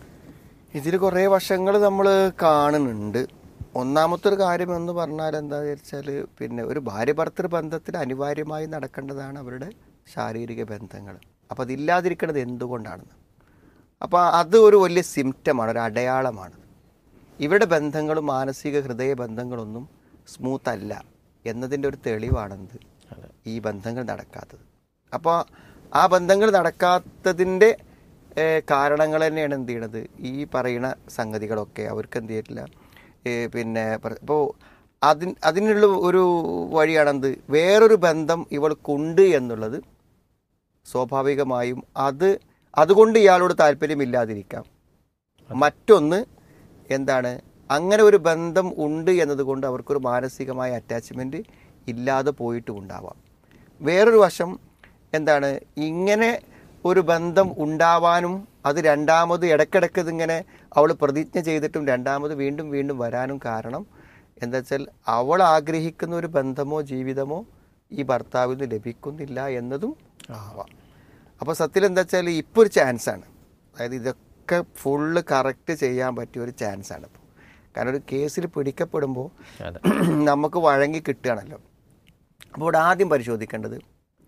[SPEAKER 2] ഇതിൽ കുറേ വശങ്ങൾ നമ്മൾ കാണുന്നുണ്ട് ഒന്നാമത്തെ ഒരു കാര്യം എന്ന് പറഞ്ഞാൽ എന്താ വെച്ചാൽ പിന്നെ ഒരു ഭാര്യ ഭർത്തൃ ബന്ധത്തിൽ അനിവാര്യമായി നടക്കേണ്ടതാണ് അവരുടെ ശാരീരിക ബന്ധങ്ങൾ അപ്പോൾ അതില്ലാതിരിക്കുന്നത് എന്തുകൊണ്ടാണെന്ന് അപ്പോൾ അത് ഒരു വലിയ സിംറ്റമാണ് ഒരു അടയാളമാണ് ഇവരുടെ ബന്ധങ്ങളും മാനസിക ഹൃദയ ബന്ധങ്ങളൊന്നും സ്മൂത്ത് അല്ല എന്നതിൻ്റെ ഒരു തെളിവാണെന്ത് ഈ ബന്ധങ്ങൾ നടക്കാത്തത് അപ്പോൾ ആ ബന്ധങ്ങൾ നടക്കാത്തതിൻ്റെ ഏഹ്, കാരണങ്ങൾ തന്നെയാണ് എന്ത് ചെയ്യണത് ഈ പറയുന്ന സംഗതികളൊക്കെ അവർക്ക് എന്ത് ചെയ്തിട്ടില്ല ഏഹ്, പിന്നെ ഇപ്പോൾ അതിൻ അതിനുള്ള ഒരു വഴിയാണെന്ത് വേറൊരു ബന്ധം ഇവൾക്കുണ്ട് എന്നുള്ളത് സ്വാഭാവികമായും അത് അതുകൊണ്ട് ഇയാളോട് താല്പര്യമില്ലാതിരിക്കാം മറ്റൊന്ന് എന്താണ് അങ്ങനെ ഒരു ബന്ധം ഉണ്ട് എന്നതുകൊണ്ട് അവർക്കൊരു മാനസികമായ അറ്റാച്ച്മെൻറ്റ് ഇല്ലാതെ പോയിട്ടും ഉണ്ടാവാം വേറൊരു വശം എന്താണ് ഇങ്ങനെ ഒരു ബന്ധം ഉണ്ടാവാനും അത് രണ്ടാമത് ഇടയ്ക്കിടയ്ക്ക് ഇതിങ്ങനെ അവൾ പ്രതിജ്ഞ ചെയ്തിട്ടും രണ്ടാമത് വീണ്ടും വീണ്ടും വരാനും കാരണം എന്താ വെച്ചാൽ അവൾ ആഗ്രഹിക്കുന്ന ഒരു ബന്ധമോ ജീവിതമോ ഈ ഭർത്താവിന് ലഭിക്കുന്നില്ല എന്നതും ആവാം അപ്പോൾ സത്യത്തിൽ എന്താ വെച്ചാൽ ഇപ്പോൾ ഒരു ചാൻസാണ് അതായത് ഇതൊക്കെ ഫുള്ള് കറക്റ്റ് ചെയ്യാൻ പറ്റിയ ഒരു ചാൻസാണ് ഇപ്പോൾ കാരണം ഒരു കേസിൽ പിടിക്കപ്പെടുമ്പോൾ
[SPEAKER 1] അതെ
[SPEAKER 2] നമുക്ക് വഴങ്ങി കിട്ടുകയാണല്ലോ അപ്പോൾ ഇവിടെ ആദ്യം പരിശോധിക്കേണ്ടത്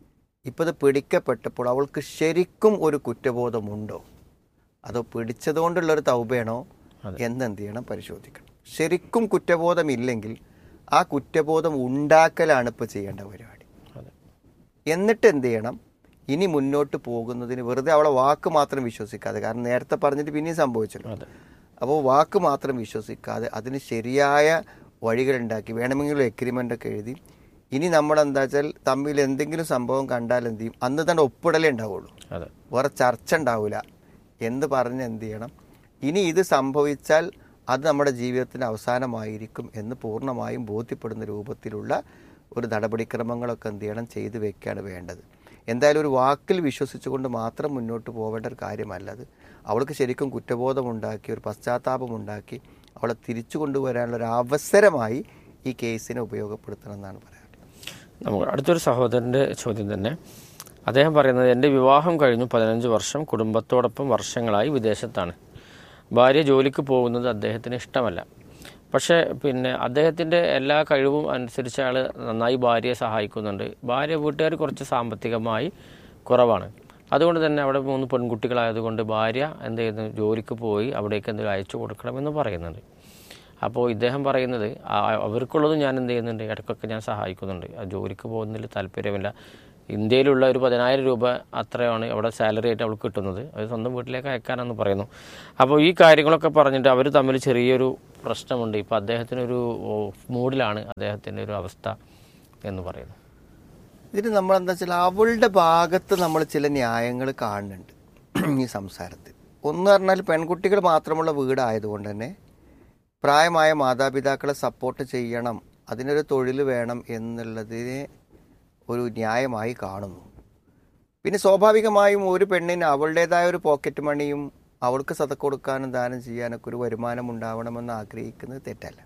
[SPEAKER 2] ഇപ്പോൾ ഇത് പിടിക്കപ്പെട്ടപ്പോൾ അവൾക്ക് ശരിക്കും ഒരു കുറ്റബോധമുണ്ടോ അതോ പിടിച്ചതുകൊണ്ടുള്ളൊരു തൗബയാണോ എന്നെന്ത് ചെയ്യണം പരിശോധിക്കണം ശരിക്കും കുറ്റബോധമില്ലെങ്കിൽ ആ കുറ്റബോധം ഉണ്ടാക്കലാണ് ഇപ്പോൾ ചെയ്യേണ്ട പരിപാടി
[SPEAKER 1] അതെ
[SPEAKER 2] എന്നിട്ട് എന്ത് ചെയ്യണം ഇനി മുന്നോട്ട് പോകുന്നതിന് വെറുതെ അവളെ വാക്ക് മാത്രം വിശ്വസിക്കാതെ കാരണം നേരത്തെ പറഞ്ഞിട്ട് പിന്നെയും സംഭവിച്ചല്ലോ
[SPEAKER 1] അതെ
[SPEAKER 2] അപ്പോൾ വാക്ക് മാത്രം വിശ്വസിക്കാതെ അതിന് ശരിയായ വഴികളുണ്ടാക്കി വേണമെങ്കിൽ എഗ്രിമെൻ്റ് ഒക്കെ എഴുതി ഇനി നമ്മൾ എന്താ വെച്ചാൽ തമ്മിൽ എന്തെങ്കിലും സംഭവം കണ്ടാൽ എന്ത് ചെയ്യും അന്ന് തന്നെ ഒപ്പിടലേ ഉണ്ടാവുള്ളൂ
[SPEAKER 1] അതെ
[SPEAKER 2] വേറെ ചർച്ച ഉണ്ടാവില്ല എന്ന് പറഞ്ഞ് എന്ത് ചെയ്യണം ഇനി ഇത് സംഭവിച്ചാൽ അത് നമ്മുടെ ജീവിതത്തിൻ്റെ അവസാനമായിരിക്കും എന്ന് പൂർണ്ണമായും ബോധ്യപ്പെടുന്ന രൂപത്തിലുള്ള ഒരു നടപടിക്രമങ്ങളൊക്കെ എന്ത് ചെയ്യണം ചെയ്തു വെക്കുകയാണ് വേണ്ടത് എന്തായാലും ഒരു വാക്കിൽ വിശ്വസിച്ചുകൊണ്ട് മാത്രം മുന്നോട്ട് പോവേണ്ട ഒരു കാര്യമല്ലത് അവൾക്ക് ശരിക്കും കുറ്റബോധമുണ്ടാക്കി ഒരു പശ്ചാത്താപമുണ്ടാക്കി അവളെ തിരിച്ചു കൊണ്ടുവരാനുള്ള ഒരു അവസരമായി ഈ കേസിനെ ഉപയോഗപ്പെടുത്തണം എന്നാണ് പറയാറ്
[SPEAKER 1] നമുക്ക് അടുത്തൊരു സഹോദരൻ്റെ ചോദ്യം തന്നെ അദ്ദേഹം പറയുന്നത് എൻ്റെ വിവാഹം കഴിഞ്ഞു പതിനഞ്ച് വർഷം കുടുംബത്തോടൊപ്പം വർഷങ്ങളായി വിദേശത്താണ് ഭാര്യ ജോലിക്ക് പോകുന്നത് അദ്ദേഹത്തിന് ഇഷ്ടമല്ല പക്ഷേ പിന്നെ അദ്ദേഹത്തിൻ്റെ എല്ലാ കഴിവും അനുസരിച്ച് അയാൾ നന്നായി ഭാര്യയെ സഹായിക്കുന്നുണ്ട് ഭാര്യ വീട്ടുകാർ കുറച്ച് സാമ്പത്തികമായി കുറവാണ് അതുകൊണ്ട് തന്നെ അവിടെ മൂന്ന് പെൺകുട്ടികളായതുകൊണ്ട് ഭാര്യ എന്ത് ചെയ്യുന്നു ജോലിക്ക് പോയി അവിടേക്ക് എന്തെങ്കിലും അയച്ചു കൊടുക്കണമെന്ന് പറയുന്നുണ്ട് അപ്പോൾ ഇദ്ദേഹം പറയുന്നത് ആ- അവർക്കുള്ളത് ഞാൻ എന്ത് ചെയ്യുന്നുണ്ട് ഇടയ്ക്കൊക്കെ ഞാൻ സഹായിക്കുന്നുണ്ട് ആ ജോലിക്ക് പോകുന്നതിൽ താല്പര്യമില്ല ഇന്ത്യയിലുള്ള ഒരു പതിനായിരം രൂപ അത്രയാണ് അവിടെ സാലറി ആയിട്ട് അവൾക്ക് കിട്ടുന്നത് അത് സ്വന്തം വീട്ടിലേക്ക് അയക്കാനെന്ന് പറയുന്നു അപ്പോൾ ഈ കാര്യങ്ങളൊക്കെ പറഞ്ഞിട്ട് അവർ തമ്മിൽ ചെറിയൊരു പ്രശ്നമുണ്ട് ഇപ്പോൾ അദ്ദേഹത്തിനൊരു ഓ, മൂഡിലാണ് അദ്ദേഹത്തിൻ്റെ ഒരു അവസ്ഥ എന്ന് പറയുന്നു
[SPEAKER 2] ഇതിന് നമ്മൾ എന്താ വെച്ചാൽ അവളുടെ ഭാഗത്ത് നമ്മൾ ചില ന്യായങ്ങൾ കാണുന്നുണ്ട് ഈ സംസാരത്തിൽ ഒന്ന് പറഞ്ഞാൽ പെൺകുട്ടികൾ മാത്രമുള്ള വീടായതുകൊണ്ട് തന്നെ പ്രായമായ മാതാപിതാക്കളെ സപ്പോർട്ട് ചെയ്യണം അതിനൊരു തൊഴിൽ വേണം എന്നുള്ളതിനെ ഒരു ന്യായമായി കാണുന്നു പിന്നെ സ്വാഭാവികമായും ഒരു പെണ്ണിന് അവളുടേതായ ഒരു പോക്കറ്റ് മണിയും അവൾക്ക് സത കൊടുക്കാനും ദാനം ചെയ്യാനൊക്കെ ഒരു വരുമാനം ഉണ്ടാവണമെന്ന് ആഗ്രഹിക്കുന്നത് തെറ്റല്ല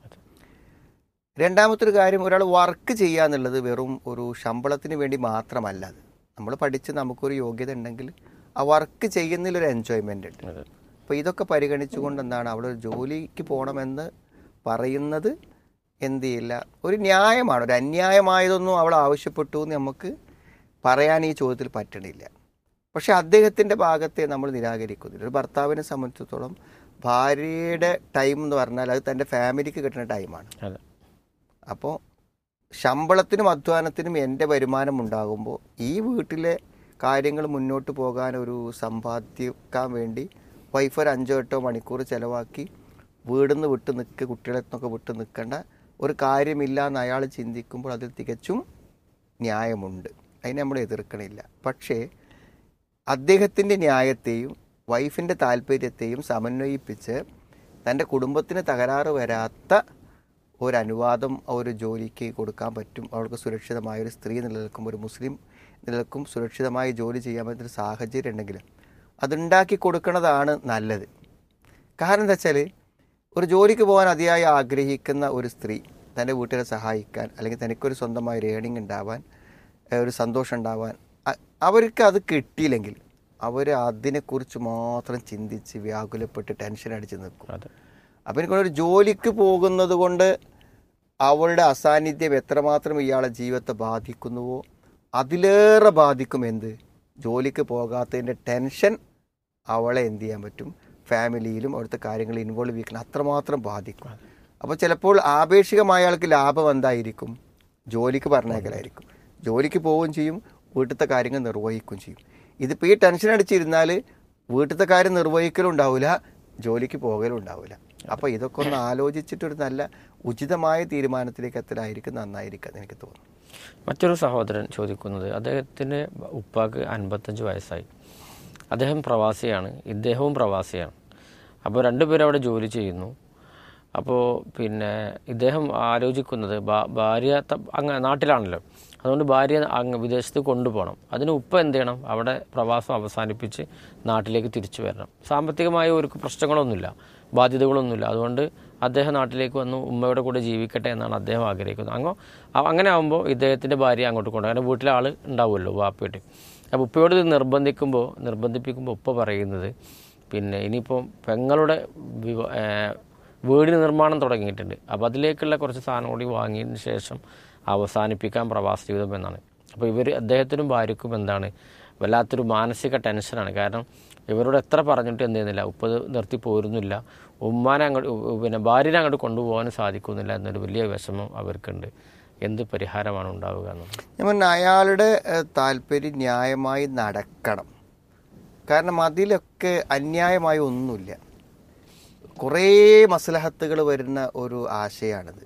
[SPEAKER 2] രണ്ടാമത്തെ ഒരു കാര്യം ഒരാൾ വർക്ക് ചെയ്യുക എന്നുള്ളത് വെറും ഒരു ശമ്പളത്തിന് വേണ്ടി മാത്രമല്ല അത് നമ്മൾ പഠിച്ച് നമുക്കൊരു യോഗ്യത ഉണ്ടെങ്കിൽ ആ വർക്ക് ചെയ്യുന്നതിൽ ഒരു എൻജോയ്മെൻ്റ് ഉണ്ട്
[SPEAKER 1] അതെ
[SPEAKER 2] അപ്പോൾ ഇതൊക്കെ പരിഗണിച്ചുകൊണ്ട് എന്താണ് അവിടെ ഒരു ജോലിക്ക് പോകണമെന്ന് പറയുന്നത് എന്ത് ചെയ്യില്ല ഒരു ന്യായമാണ് ഒരു അന്യായമായതൊന്നും അവൾ ആവശ്യപ്പെട്ടു എന്ന് നമുക്ക് പറയാൻ ഈ ചോദ്യത്തിൽ പറ്റണില്ല പക്ഷെ അദ്ദേഹത്തിൻ്റെ ഭാഗത്തെ നമ്മൾ നിരാകരിക്കുന്നില്ല ഒരു ഭർത്താവിനെ സംബന്ധിച്ചിടത്തോളം ഭാര്യയുടെ ടൈം എന്ന് പറഞ്ഞാൽ അത് തൻ്റെ ഫാമിലിക്ക് കിട്ടുന്ന ടൈമാണ്
[SPEAKER 1] അതെ
[SPEAKER 2] അപ്പോൾ ശമ്പളത്തിനും അധ്വാനത്തിനും എൻ്റെ വരുമാനം ഉണ്ടാകുമ്പോൾ ഈ വീട്ടിലെ കാര്യങ്ങൾ മുന്നോട്ട് പോകാൻ ഒരു സമ്പാദിക്കാൻ വേണ്ടി വൈഫ് ഒരു അഞ്ചോ എട്ടോ മണിക്കൂർ ചിലവാക്കി വീടിന്ന് വിട്ട് നിൽക്ക് കുട്ടികളെ നിന്നൊക്കെ വിട്ട് നിൽക്കേണ്ട ഒരു കാര്യമില്ല എന്ന് അയാൾ ചിന്തിക്കുമ്പോൾ അതിൽ തികച്ചും ന്യായമുണ്ട് അതിനെ നമ്മൾ എതിർക്കണില്ല പക്ഷേ അദ്ദേഹത്തിൻ്റെ ന്യായത്തെയും വൈഫിൻ്റെ താല്പര്യത്തെയും സമന്വയിപ്പിച്ച് തൻ്റെ കുടുംബത്തിന് തകരാറ് വരാത്ത ഒരു അനുവാദം ആ ഒരു ജോലിക്ക് കൊടുക്കാൻ പറ്റും അവൾക്ക് സുരക്ഷിതമായ ഒരു സ്ത്രീ നിലനിൽക്കും ഒരു മുസ്ലിം നിലനിൽക്കും സുരക്ഷിതമായി ജോലി ചെയ്യാൻ പറ്റുന്ന ഒരു സാഹചര്യം ഉണ്ടെങ്കിൽ അതുണ്ടാക്കി കൊടുക്കുന്നതാണ് നല്ലത് കാരണം എന്താ വെച്ചാൽ ഒരു ജോലിക്ക് പോകാൻ അതിയായി ആഗ്രഹിക്കുന്ന ഒരു സ്ത്രീ തൻ്റെ വീട്ടിലെ സഹായിക്കാൻ അല്ലെങ്കിൽ തനിക്കൊരു സ്വന്തമായ ഒരു ഏണിംഗ് ഉണ്ടാവാൻ ഏഹ് ഒരു സന്തോഷം ഉണ്ടാവാൻ അ- അവർക്ക് അത് കിട്ടിയില്ലെങ്കിൽ അവർ അതിനെക്കുറിച്ച് മാത്രം ചിന്തിച്ച് വ്യാകുലപ്പെട്ട് ടെൻഷൻ അടിച്ച് നിൽക്കും
[SPEAKER 1] അതെ
[SPEAKER 2] അപ്പം എനിക്ക് ഒരു ജോലിക്ക് പോകുന്നത് കൊണ്ട് അവളുടെ അസാന്നിധ്യം എത്രമാത്രം ഇയാളെ ജീവിതത്തെ ബാധിക്കുന്നുവോ അതിലേറെ ബാധിക്കും എന്ത് ജോലിക്ക് പോകാത്തതിൻ്റെ ടെൻഷൻ അവളെ എന്ത് ചെയ്യാൻ പറ്റും ഫാമിലിയിലും അവിടുത്തെ കാര്യങ്ങൾ ഇൻവോൾവ് ചെയ്യിക്കണം അത്രമാത്രം ബാധിക്കും അപ്പോൾ ചിലപ്പോൾ ആപേക്ഷികമായ ആൾക്ക് ലാഭം എന്തായിരിക്കും ജോലിക്ക് പറഞ്ഞേക്കലായിരിക്കും ജോലിക്ക് പോവുകയും ചെയ്യും വീട്ടിലത്തെ കാര്യങ്ങൾ നിർവഹിക്കുകയും ചെയ്യും ഇതിപ്പോൾ ഈ ടെൻഷൻ അടിച്ചിരുന്നാൽ വീട്ടിലത്തെ കാര്യം നിർവഹിക്കലും ഉണ്ടാവില്ല ജോലിക്ക് പോകലും ഉണ്ടാവില്ല അപ്പോൾ ഇതൊക്കെ ഒന്ന് ആലോചിച്ചിട്ടൊരു നല്ല ഉചിതമായ തീരുമാനത്തിലേക്ക് എത്തലായിരിക്കും നന്നായിരിക്കും എന്ന് എനിക്ക് തോന്നുന്നു
[SPEAKER 1] മറ്റൊരു സഹോദരൻ ചോദിക്കുന്നത് അദ്ദേഹത്തിൻ്റെ ഉപ്പാക്ക് അൻപത്തഞ്ച് വയസ്സായി അദ്ദേഹം പ്രവാസിയാണ് ഇദ്ദേഹവും പ്രവാസിയാണ് അപ്പോൾ രണ്ടുപേരും അവിടെ ജോലി ചെയ്യുന്നു അപ്പോൾ പിന്നെ ഇദ്ദേഹം ആലോചിക്കുന്നത് ഭാ- ഭാര്യ ത- അങ്ങ് നാട്ടിലാണല്ലോ അതുകൊണ്ട് ഭാര്യ അങ്ങ് വിദേശത്ത് കൊണ്ടുപോകണം അതിന് ഉപ്പ എന്ത് ചെയ്യണം അവിടെ പ്രവാസം അവസാനിപ്പിച്ച് നാട്ടിലേക്ക് തിരിച്ചു വരണം സാമ്പത്തികമായ ഒരു പ്രശ്നങ്ങളൊന്നുമില്ല ബാധ്യതകളൊന്നുമില്ല അതുകൊണ്ട് അദ്ദേഹം നാട്ടിലേക്ക് വന്നു ഉമ്മയുടെ കൂടെ ജീവിക്കട്ടെ എന്നാണ് അദ്ദേഹം ആഗ്രഹിക്കുന്നത് അങ്ങോ അ- അങ്ങനെ ആകുമ്പോൾ ഇദ്ദേഹത്തിൻ്റെ ഭാര്യ അങ്ങോട്ട് കൊണ്ടുപോകും കാരണം വീട്ടിലെ ആൾ ഉണ്ടാവുമല്ലോ വാപ്പയിട്ട് അപ്പോൾ ഉപ്പയോട് ഇത് നിർബന്ധിക്കുമ്പോൾ നിർബന്ധിപ്പിക്കുമ്പോൾ ഉപ്പ പറയുന്നത് പിന്നെ ഇനിയിപ്പോൾ പെങ്ങളുടെ വിവ ഏഹ് വീട് നിർമ്മാണം തുടങ്ങിയിട്ടുണ്ട് അപ്പോൾ അതിലേക്കുള്ള കുറച്ച് സാധനം കൂടി വാങ്ങിയതിന് ശേഷം അവസാനിപ്പിക്കാൻ പ്രവാസ ജീവിതം എന്നാണ് അപ്പോൾ ഇവർ അദ്ദേഹത്തിനും ഭാര്യക്കും എന്താണ് വല്ലാത്തൊരു മാനസിക ടെൻഷനാണ് കാരണം ഇവരോട് എത്ര പറഞ്ഞിട്ട് എന്ത് ചെയ്യുന്നില്ല ഉപ്പത് നിർത്തി പോരുന്നില്ല ഉമ്മാനെ അങ്ങോട്ട് ഉ- പിന്നെ ഭാര്യനെ അങ്ങോട്ട് കൊണ്ടുപോകാനും സാധിക്കുന്നില്ല എന്നൊരു വലിയ വിഷമം അവർക്കുണ്ട് എന്ത് പരിഹാരമാണ് ഉണ്ടാവുക എന്നുള്ളത്
[SPEAKER 2] ഞാൻ പറഞ്ഞ അയാളുടെ ഏഹ്, താല്പര്യം ന്യായമായി നടക്കണം കാരണം അതിലൊക്കെ അന്യായമായ ഒന്നുമില്ല കുറേ മസലഹത്തുകൾ വരുന്ന ഒരു ആശയമാണിത്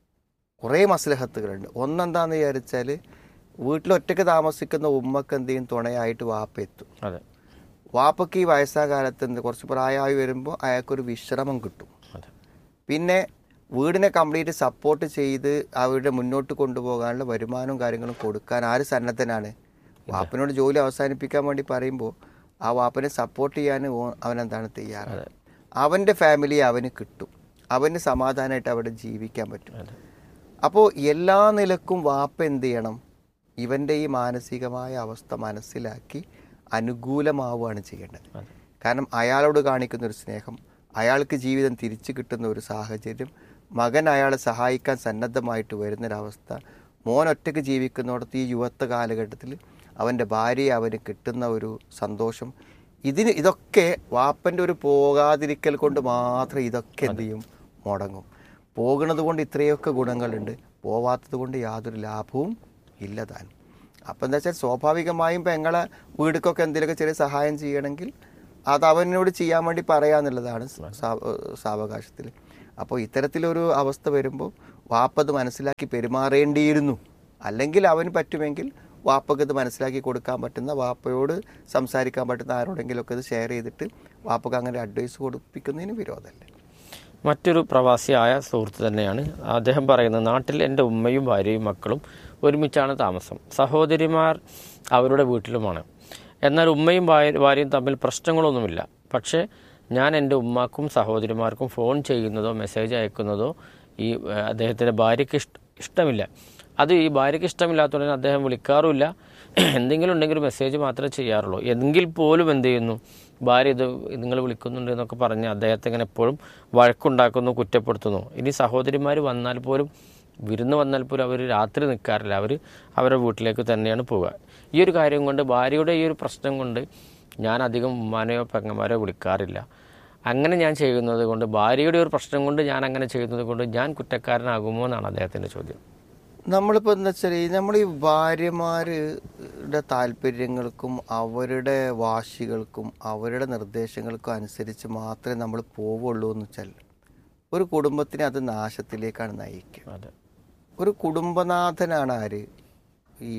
[SPEAKER 2] കുറേ മസലഹത്തുകളുണ്ട് ഒന്നെന്താന്ന് വിചാരിച്ചാൽ വീട്ടിൽ ഒറ്റയ്ക്ക് താമസിക്കുന്ന ഉമ്മക്ക് എന്തെങ്കിലും തുണയായിട്ട് വാപ്പ എത്തും
[SPEAKER 1] അതെ
[SPEAKER 2] വാപ്പയ്ക്ക് ഈ വയസ്സായ കാലത്ത് എന്ത് കുറച്ച് പ്രായമായി വരുമ്പോൾ അയാൾക്കൊരു വിശ്രമം കിട്ടും
[SPEAKER 1] അതെ
[SPEAKER 2] പിന്നെ വീടിനെ കംപ്ലീറ്റ് സപ്പോർട്ട് ചെയ്ത് അവരുടെ മുന്നോട്ട് കൊണ്ടുപോകാനുള്ള വരുമാനവും കാര്യങ്ങളും കൊടുക്കാൻ ആര് സന്നദ്ധനാണ് വാപ്പനോട് ജോലി അവസാനിപ്പിക്കാൻ വേണ്ടി പറയുമ്പോൾ ആ വാപ്പനെ സപ്പോർട്ട് ചെയ്യാൻ ഓ- അവനെന്താണ് തയ്യാറ് അവൻ്റെ ഫാമിലി അവന് കിട്ടും അവന് സമാധാനമായിട്ട് അവിടെ ജീവിക്കാൻ പറ്റും
[SPEAKER 1] അതെ
[SPEAKER 2] അപ്പോൾ എല്ലാ നിലക്കും വാപ്പ എന്ത് ചെയ്യണം ഇവൻ്റെ ഈ മാനസികമായ അവസ്ഥ മനസ്സിലാക്കി അനുകൂലമാവുകയാണ് ചെയ്യേണ്ടത്
[SPEAKER 1] അതെ
[SPEAKER 2] കാരണം അയാളോട് കാണിക്കുന്ന ഒരു സ്നേഹം അയാൾക്ക് ജീവിതം തിരിച്ചു കിട്ടുന്ന ഒരു സാഹചര്യം മകൻ അയാളെ സഹായിക്കാൻ സന്നദ്ധമായിട്ട് വരുന്നൊരവസ്ഥ മോൻ ഒറ്റയ്ക്ക് ജീവിക്കുന്നിടത്ത് ഈ യുവത്വ കാലഘട്ടത്തിൽ അവൻ്റെ ഭാര്യയെ അവന് കിട്ടുന്ന ഒരു സന്തോഷം ഇതിന് ഇതൊക്കെ വാപ്പൻ്റെ ഒരു പോകാതിരിക്കൽ കൊണ്ട് മാത്രം ഇതൊക്കെ എന്ത് ചെയ്യും മുടങ്ങും പോകുന്നത് കൊണ്ട് ഇത്രയൊക്കെ ഗുണങ്ങളുണ്ട് പോവാത്തത് കൊണ്ട് യാതൊരു ലാഭവും ഇല്ല താൻ അപ്പം എന്താ വെച്ചാൽ സ്വാഭാവികമായും പെങ്ങളെ വീടുക്കൊക്കെ എന്തെങ്കിലുമൊക്കെ ചെറിയ സഹായം ചെയ്യണമെങ്കിൽ അത് അവനോട് ചെയ്യാൻ വേണ്ടി പറയാന്നുള്ളതാണ് സാ- സാവകാശത്തിൽ അപ്പോൾ ഇത്തരത്തിലൊരു അവസ്ഥ വരുമ്പോൾ വാപ്പത് മനസ്സിലാക്കി പെരുമാറേണ്ടിയിരുന്നു അല്ലെങ്കിൽ അവന് പറ്റുമെങ്കിൽ വാപ്പക്ക് ഇത് മനസ്സിലാക്കി കൊടുക്കാൻ പറ്റുന്ന വാപ്പയോട് സംസാരിക്കാൻ പറ്റുന്ന ആരോടെങ്കിലുമൊക്കെ ഇത് ഷെയർ ചെയ്തിട്ട് വാപ്പക്ക് അങ്ങനെ അഡ്വൈസ് കൊടുപ്പിക്കുന്നതിന് വിരോധമല്ല
[SPEAKER 1] മറ്റൊരു പ്രവാസിയായ സുഹൃത്ത് തന്നെയാണ് അദ്ദേഹം പറയുന്നത് നാട്ടിൽ എൻ്റെ ഉമ്മയും ഭാര്യയും മക്കളും ഒരുമിച്ചാണ് താമസം സഹോദരിമാർ അവരുടെ വീട്ടിലുമാണ് എന്നാൽ ഉമ്മയും ഭാര്യ- ഭാര്യയും തമ്മിൽ പ്രശ്നങ്ങളൊന്നുമില്ല പക്ഷേ ഞാൻ എൻ്റെ ഉമ്മാക്കും സഹോദരിമാർക്കും ഫോൺ ചെയ്യുന്നതോ മെസ്സേജ് അയക്കുന്നതോ ഈ ഏഹ്, അദ്ദേഹത്തിൻ്റെ ഭാര്യയ്ക്ക് ഇഷ്ട ഇഷ്ടമില്ല അത് ഈ ഭാര്യയ്ക്ക് ഇഷ്ടമില്ലാത്തതുകൊണ്ട് അദ്ദേഹം വിളിക്കാറുമില്ല എന്തെങ്കിലും ഉണ്ടെങ്കിൽ മെസ്സേജ് മാത്രമേ ചെയ്യാറുള്ളൂ എങ്കിൽ പോലും എന്ത് ചെയ്യുന്നു ഭാര്യ ഇത് നിങ്ങൾ വിളിക്കുന്നുണ്ട് എന്നൊക്കെ പറഞ്ഞ് അദ്ദേഹത്തെ ഇങ്ങനെ എപ്പോഴും വഴക്കുണ്ടാക്കുന്നു കുറ്റപ്പെടുത്തുന്നു ഇനി സഹോദരിമാർ വന്നാൽ പോലും വിരുന്ന് വന്നാൽ പോലും അവർ രാത്രി നിൽക്കാറില്ല അവർ അവരുടെ വീട്ടിലേക്ക് തന്നെയാണ് പോവുക ഈ ഒരു കാര്യം കൊണ്ട് ഭാര്യയുടെ ഈ ഒരു പ്രശ്നം കൊണ്ട് ഞാൻ അധികം ഉമ്മാനെയോ പെങ്ങന്മാരെയോ വിളിക്കാറില്ല അങ്ങനെ ഞാൻ ചെയ്യുന്നത് കൊണ്ട് ഭാര്യയുടെ ഒരു പ്രശ്നം കൊണ്ട് ഞാൻ അങ്ങനെ ചെയ്യുന്നത് കൊണ്ട് ഞാൻ കുറ്റക്കാരനാകുമോ എന്നാണ് അദ്ദേഹത്തിൻ്റെ ചോദ്യം
[SPEAKER 2] നമ്മളിപ്പോൾ എന്താ വെച്ചാൽ നമ്മൾ ഈ ഭാര്യമാരുടെ താല്പര്യങ്ങൾക്കും അവരുടെ വാശികൾക്കും അവരുടെ നിർദ്ദേശങ്ങൾക്കും അനുസരിച്ച് മാത്രമേ നമ്മൾ പോവുള്ളൂ എന്ന് വെച്ചാൽ ഒരു കുടുംബത്തിനെ അത് നാശത്തിലേക്കാണ് നയിക്കുക
[SPEAKER 1] അതെ
[SPEAKER 2] ഒരു കുടുംബനാഥനാണ് ആര് ഈ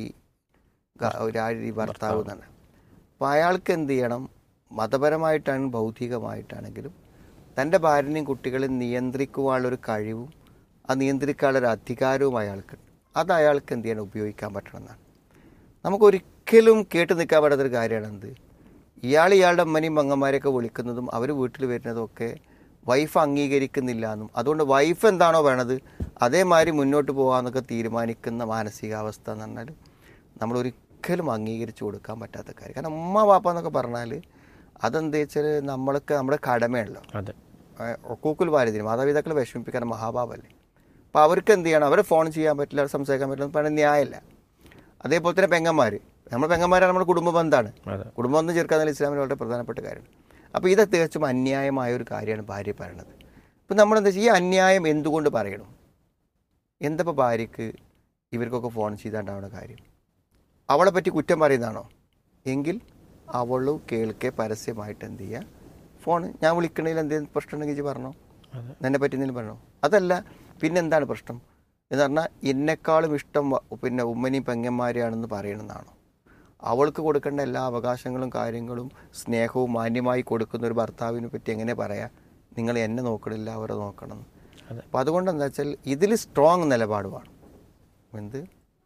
[SPEAKER 2] ഗ- ഒരു ആര് ഈ ഭർത്താവ് എന്നാണ് അപ്പോൾ അയാൾക്ക് എന്ത് ചെയ്യണം മതപരമായിട്ടാണ് ഭൗതികമായിട്ടാണെങ്കിലും തൻ്റെ ഭാര്യനെയും കുട്ടികളെയും നിയന്ത്രിക്കുവാനുള്ളൊരു കഴിവും ആ നിയന്ത്രിക്കാനുള്ളൊരു അധികാരവും അയാൾക്കുണ്ട് അത് അയാൾക്ക് എന്ത് ചെയ്യണം ഉപയോഗിക്കാൻ പറ്റണം എന്നാണ് നമുക്കൊരിക്കലും കേട്ട് നിൽക്കാൻ പറ്റാത്തൊരു കാര്യമാണ് എന്ത് ഇയാൾ ഇയാളുടെ അമ്മനെയും പങ്ങന്മാരെയൊക്കെ വിളിക്കുന്നതും അവർ വീട്ടിൽ വരുന്നതും ഒക്കെ വൈഫ് അംഗീകരിക്കുന്നില്ല എന്നും അതുകൊണ്ട് വൈഫ് എന്താണോ വേണത് അതേമാതിരി മുന്നോട്ട് പോകാമെന്നൊക്കെ തീരുമാനിക്കുന്ന മാനസികാവസ്ഥ എന്ന് പറഞ്ഞാൽ നമ്മൾ ഒരിക്കലും അംഗീകരിച്ചു കൊടുക്കാൻ പറ്റാത്ത കാര്യം കാരണം ഉമ്മ വാപ്പ എന്നൊക്കെ പറഞ്ഞാൽ അതെന്താ വെച്ചാൽ നമ്മൾക്ക് നമ്മുടെ കടമയാണല്ലോ
[SPEAKER 1] അതെ
[SPEAKER 2] ഒക്കൂക്കുൽ വാലിദിന് മാതാപിതാക്കളെ വിഷമിപ്പിക്കാൻ മഹാഭാവല്ലേ അപ്പോൾ അവർക്ക് എന്ത് ചെയ്യണം അവരെ ഫോൺ ചെയ്യാൻ പറ്റില്ല അവരെ സംസാരിക്കാൻ പറ്റില്ല എന്ന് പറയുന്നത് ന്യായമല്ല അതേപോലെ തന്നെ പെങ്ങന്മാർ നമ്മുടെ പെങ്ങന്മാരാണ് നമ്മുടെ കുടുംബ ബന്ധമാണ്
[SPEAKER 1] അതെ
[SPEAKER 2] കുടുംബം ഒന്നും ചേർക്കാന്നുള്ള ഇസ്ലാമിൽ വളരെ പ്രധാനപ്പെട്ട കാര്യമാണ് അപ്പോൾ ഇത് തികച്ചും അന്യായമായ ഒരു കാര്യമാണ് ഭാര്യ പറയണത് ഇപ്പം നമ്മളെന്താ വെച്ചാൽ ഈ അന്യായം എന്തുകൊണ്ട് പറയണം എന്തപ്പോൾ ഭാര്യക്ക് ഇവർക്കൊക്കെ ഫോൺ ചെയ്താണ്ടാവുന്ന കാര്യം അവളെ പറ്റി കുറ്റം പറയുന്നതാണോ എങ്കിൽ അവൾ കേൾക്കെ പരസ്യമായിട്ട് എന്ത് ചെയ്യുക ഫോൺ ഞാൻ വിളിക്കണതിൽ എന്തെങ്കിലും പ്രശ്നം ഉണ്ടെങ്കിൽ ഇജ്ജ് പറഞ്ഞോ
[SPEAKER 1] അതെ.
[SPEAKER 2] എന്നെ പറ്റി എന്തെങ്കിലും പറഞ്ഞോ അതല്ല പിന്നെ എന്താണ് പ്രശ്നം എന്ന് പറഞ്ഞാൽ എന്നെക്കാളും ഇഷ്ടം വ- പിന്നെ ഉമ്മനെയും പെങ്ങന്മാരെയാണെന്ന് പറയണമെന്നാണോ അവൾക്ക് കൊടുക്കേണ്ട എല്ലാ അവകാശങ്ങളും കാര്യങ്ങളും സ്നേഹവും മാന്യമായി കൊടുക്കുന്ന ഒരു ഭർത്താവിനെ പറ്റി എങ്ങനെ പറയാം നിങ്ങൾ എന്നെ നോക്കണില്ല അവരെ നോക്കണം
[SPEAKER 1] അതെ.
[SPEAKER 2] അപ്പം അതുകൊണ്ട് എന്താ വെച്ചാൽ ഇതിൽ സ്ട്രോങ് നിലപാട് വേണം എന്ത്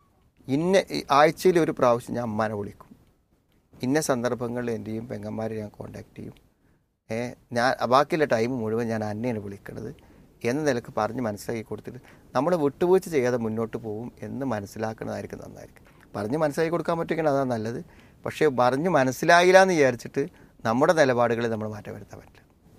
[SPEAKER 2] ഇന്ന ആഴ്ചയിൽ ഒരു പ്രാവശ്യം ഞാൻ അമ്മാനെ വിളിക്കും ഇന്ന സന്ദർഭങ്ങളിൽ എൻ്റെയും പെങ്ങന്മാരെ ഞാൻ കോണ്ടാക്ട് ചെയ്യും ഏ ഞാൻ ബാക്കിയുള്ള ടൈം മുഴുവൻ ഞാൻ അന്നയാണ് വിളിക്കുന്നത് എന്ന നിലക്ക് പറഞ്ഞ് മനസ്സിലാക്കി കൊടുത്തിട്ട് നമ്മൾ വിട്ടുവീഴ്ച ചെയ്യാതെ മുന്നോട്ട് പോകും എന്ന് മനസ്സിലാക്കുന്നതായിരിക്കും നന്നായിരിക്കും പറഞ്ഞ് മനസ്സിലാക്കി കൊടുക്കാൻ പറ്റുമെങ്കിൽ അതാണ് നല്ലത് പക്ഷേ പറഞ്ഞ് മനസ്സിലായില്ല എന്ന് വിചാരിച്ചിട്ട് നമ്മുടെ നിലപാടുകളിൽ നമ്മൾ മാറ്റം വരുത്താൻ പറ്റില്ല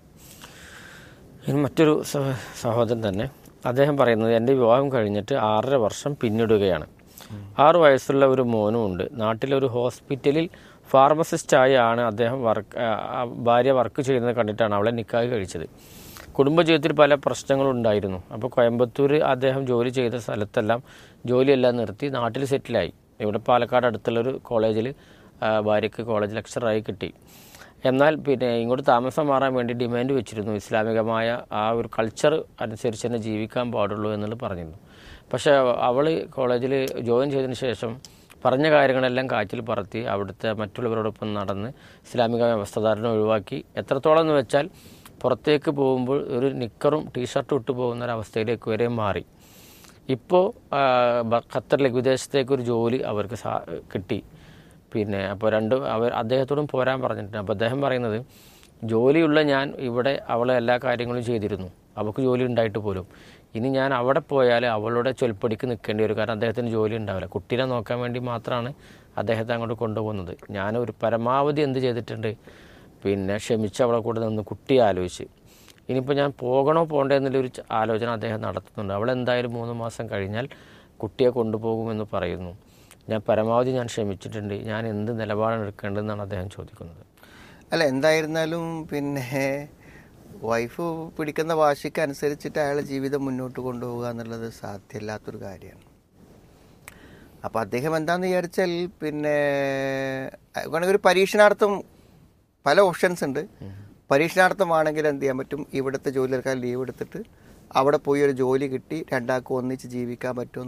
[SPEAKER 1] ഇനി മറ്റൊരു സഹ- സഹോദരൻ തന്നെ അദ്ദേഹം പറയുന്നത് എൻ്റെ വിവാഹം കഴിഞ്ഞിട്ട് ആറര വർഷം പിന്നിടുകയാണ് ആറു വയസ്സുള്ള ഒരു മോനും ഉണ്ട് നാട്ടിലൊരു ഹോസ്പിറ്റലിൽ ഫാർമസിസ്റ്റായാണ് അദ്ദേഹം വർക്ക് ആ, ആ ഭാര്യ വർക്ക് ചെയ്യുന്നത് കണ്ടിട്ടാണ് അവളെ നിക്കാഹ് കഴിച്ചത് കുടുംബജീവിതത്തിൽ പല പ്രശ്നങ്ങളും ഉണ്ടായിരുന്നു അപ്പോൾ കോയമ്പത്തൂർ അദ്ദേഹം ജോലി ചെയ്ത സ്ഥലത്തെല്ലാം ജോലിയെല്ലാം നിർത്തി നാട്ടിൽ സെറ്റിലായി ഇവിടെ പാലക്കാട് അടുത്തുള്ളൊരു കോളേജിൽ ഭാര്യയ്ക്ക് കോളേജ് ലെക്ചറായി കിട്ടി എന്നാൽ പിന്നെ ഇങ്ങോട്ട് താമസം മാറാൻ വേണ്ടി ഡിമാൻഡ് വെച്ചിരുന്നു ഇസ്ലാമികമായ ആ ഒരു കൾച്ചർ അനുസരിച്ച് തന്നെ ജീവിക്കാൻ പാടുള്ളൂ എന്നുള്ളത് പറഞ്ഞിരുന്നു പക്ഷേ അവൾ കോളേജിൽ ജോയിൻ ചെയ്തതിന് ശേഷം പറഞ്ഞ കാര്യങ്ങളെല്ലാം കാറ്റിൽ പറത്തി അവിടുത്തെ മറ്റുള്ളവരോടൊപ്പം നടന്ന് ഇസ്ലാമിക വസ്ത്രധാരണം ഒഴിവാക്കി എത്രത്തോളം എന്ന് വെച്ചാൽ പുറത്തേക്ക് പോകുമ്പോൾ ഒരു നിക്കറും ടീഷർട്ടും ഇട്ട് പോകുന്ന ഒരു അവസ്ഥയിലേക്ക് വരെ മാറി ഇപ്പോൾ ഖത്തറിലേക്ക് വിദേശത്തേക്ക് ഒരു ജോലി അവർക്ക് സാ കിട്ടി പിന്നെ അപ്പോൾ രണ്ട് അവർ അദ്ദേഹത്തോടും പോരാൻ പറഞ്ഞിട്ടുണ്ട് അപ്പോൾ അദ്ദേഹം പറയുന്നത് ജോലിയുള്ള ഞാൻ ഇവിടെ അവളെ എല്ലാ കാര്യങ്ങളും ചെയ്തിരുന്നു അവൾക്ക് ജോലി ഉണ്ടായിട്ട് പോലും ഇനി ഞാൻ അവിടെ പോയാൽ അവളുടെ ചൊൽപ്പടിക്ക് നിൽക്കേണ്ടി വരും കാരണം അദ്ദേഹത്തിന് ജോലി ഉണ്ടാവില്ല കുട്ടീനെ നോക്കാൻ വേണ്ടി മാത്രമാണ് അദ്ദേഹത്തെ അങ്ങോട്ട് കൊണ്ടുപോകുന്നത് ഞാൻ ഒരു പരമാവധി എന്ത് ചെയ്തിട്ടുണ്ട് പിന്നെ ക്ഷമിച്ച് അവളെ കൂടെ നിന്ന് കുട്ടിയെ ആലോചിച്ച് ഇനിയിപ്പോൾ ഞാൻ പോകണോ പോകണ്ടേ എന്നുള്ളൊരു ച- ആലോചന അദ്ദേഹം നടത്തുന്നുണ്ട് അവൾ എന്തായാലും മൂന്ന് മാസം കഴിഞ്ഞാൽ കുട്ടിയെ കൊണ്ടുപോകുമെന്ന് പറയുന്നു ഞാൻ പരമാവധി ഞാൻ ക്ഷമിച്ചിട്ടുണ്ട് ഞാൻ എന്ത് നിലപാടാണ് എടുക്കേണ്ടതെന്നാണ് അദ്ദേഹം ചോദിക്കുന്നത്
[SPEAKER 2] അല്ല എന്തായിരുന്നാലും പിന്നെ വൈഫ് പിടിക്കുന്ന വാശിക്ക് അനുസരിച്ചിട്ട് അയാളെ ജീവിതം മുന്നോട്ട് കൊണ്ടുപോകുക എന്നുള്ളത് സാധ്യമല്ലാത്തൊരു കാര്യമാണ് അപ്പോൾ അദ്ദേഹം എന്താണെന്ന് വിചാരിച്ചാൽ പിന്നെ വേണമെങ്കിൽ ഒരു പരീക്ഷണാർത്ഥം പല ഓപ്ഷൻസ് ഉണ്ട് പരീക്ഷണാർത്ഥമാണെങ്കിൽ എന്ത് ചെയ്യാൻ പറ്റും ഇവിടുത്തെ ജോലിക്കാർ ലീവ് എടുത്തിട്ട് അവിടെ പോയി ഒരു ജോലി കിട്ടി രണ്ടാൾക്കും ഒന്നിച്ച് ജീവിക്കാൻ പറ്റും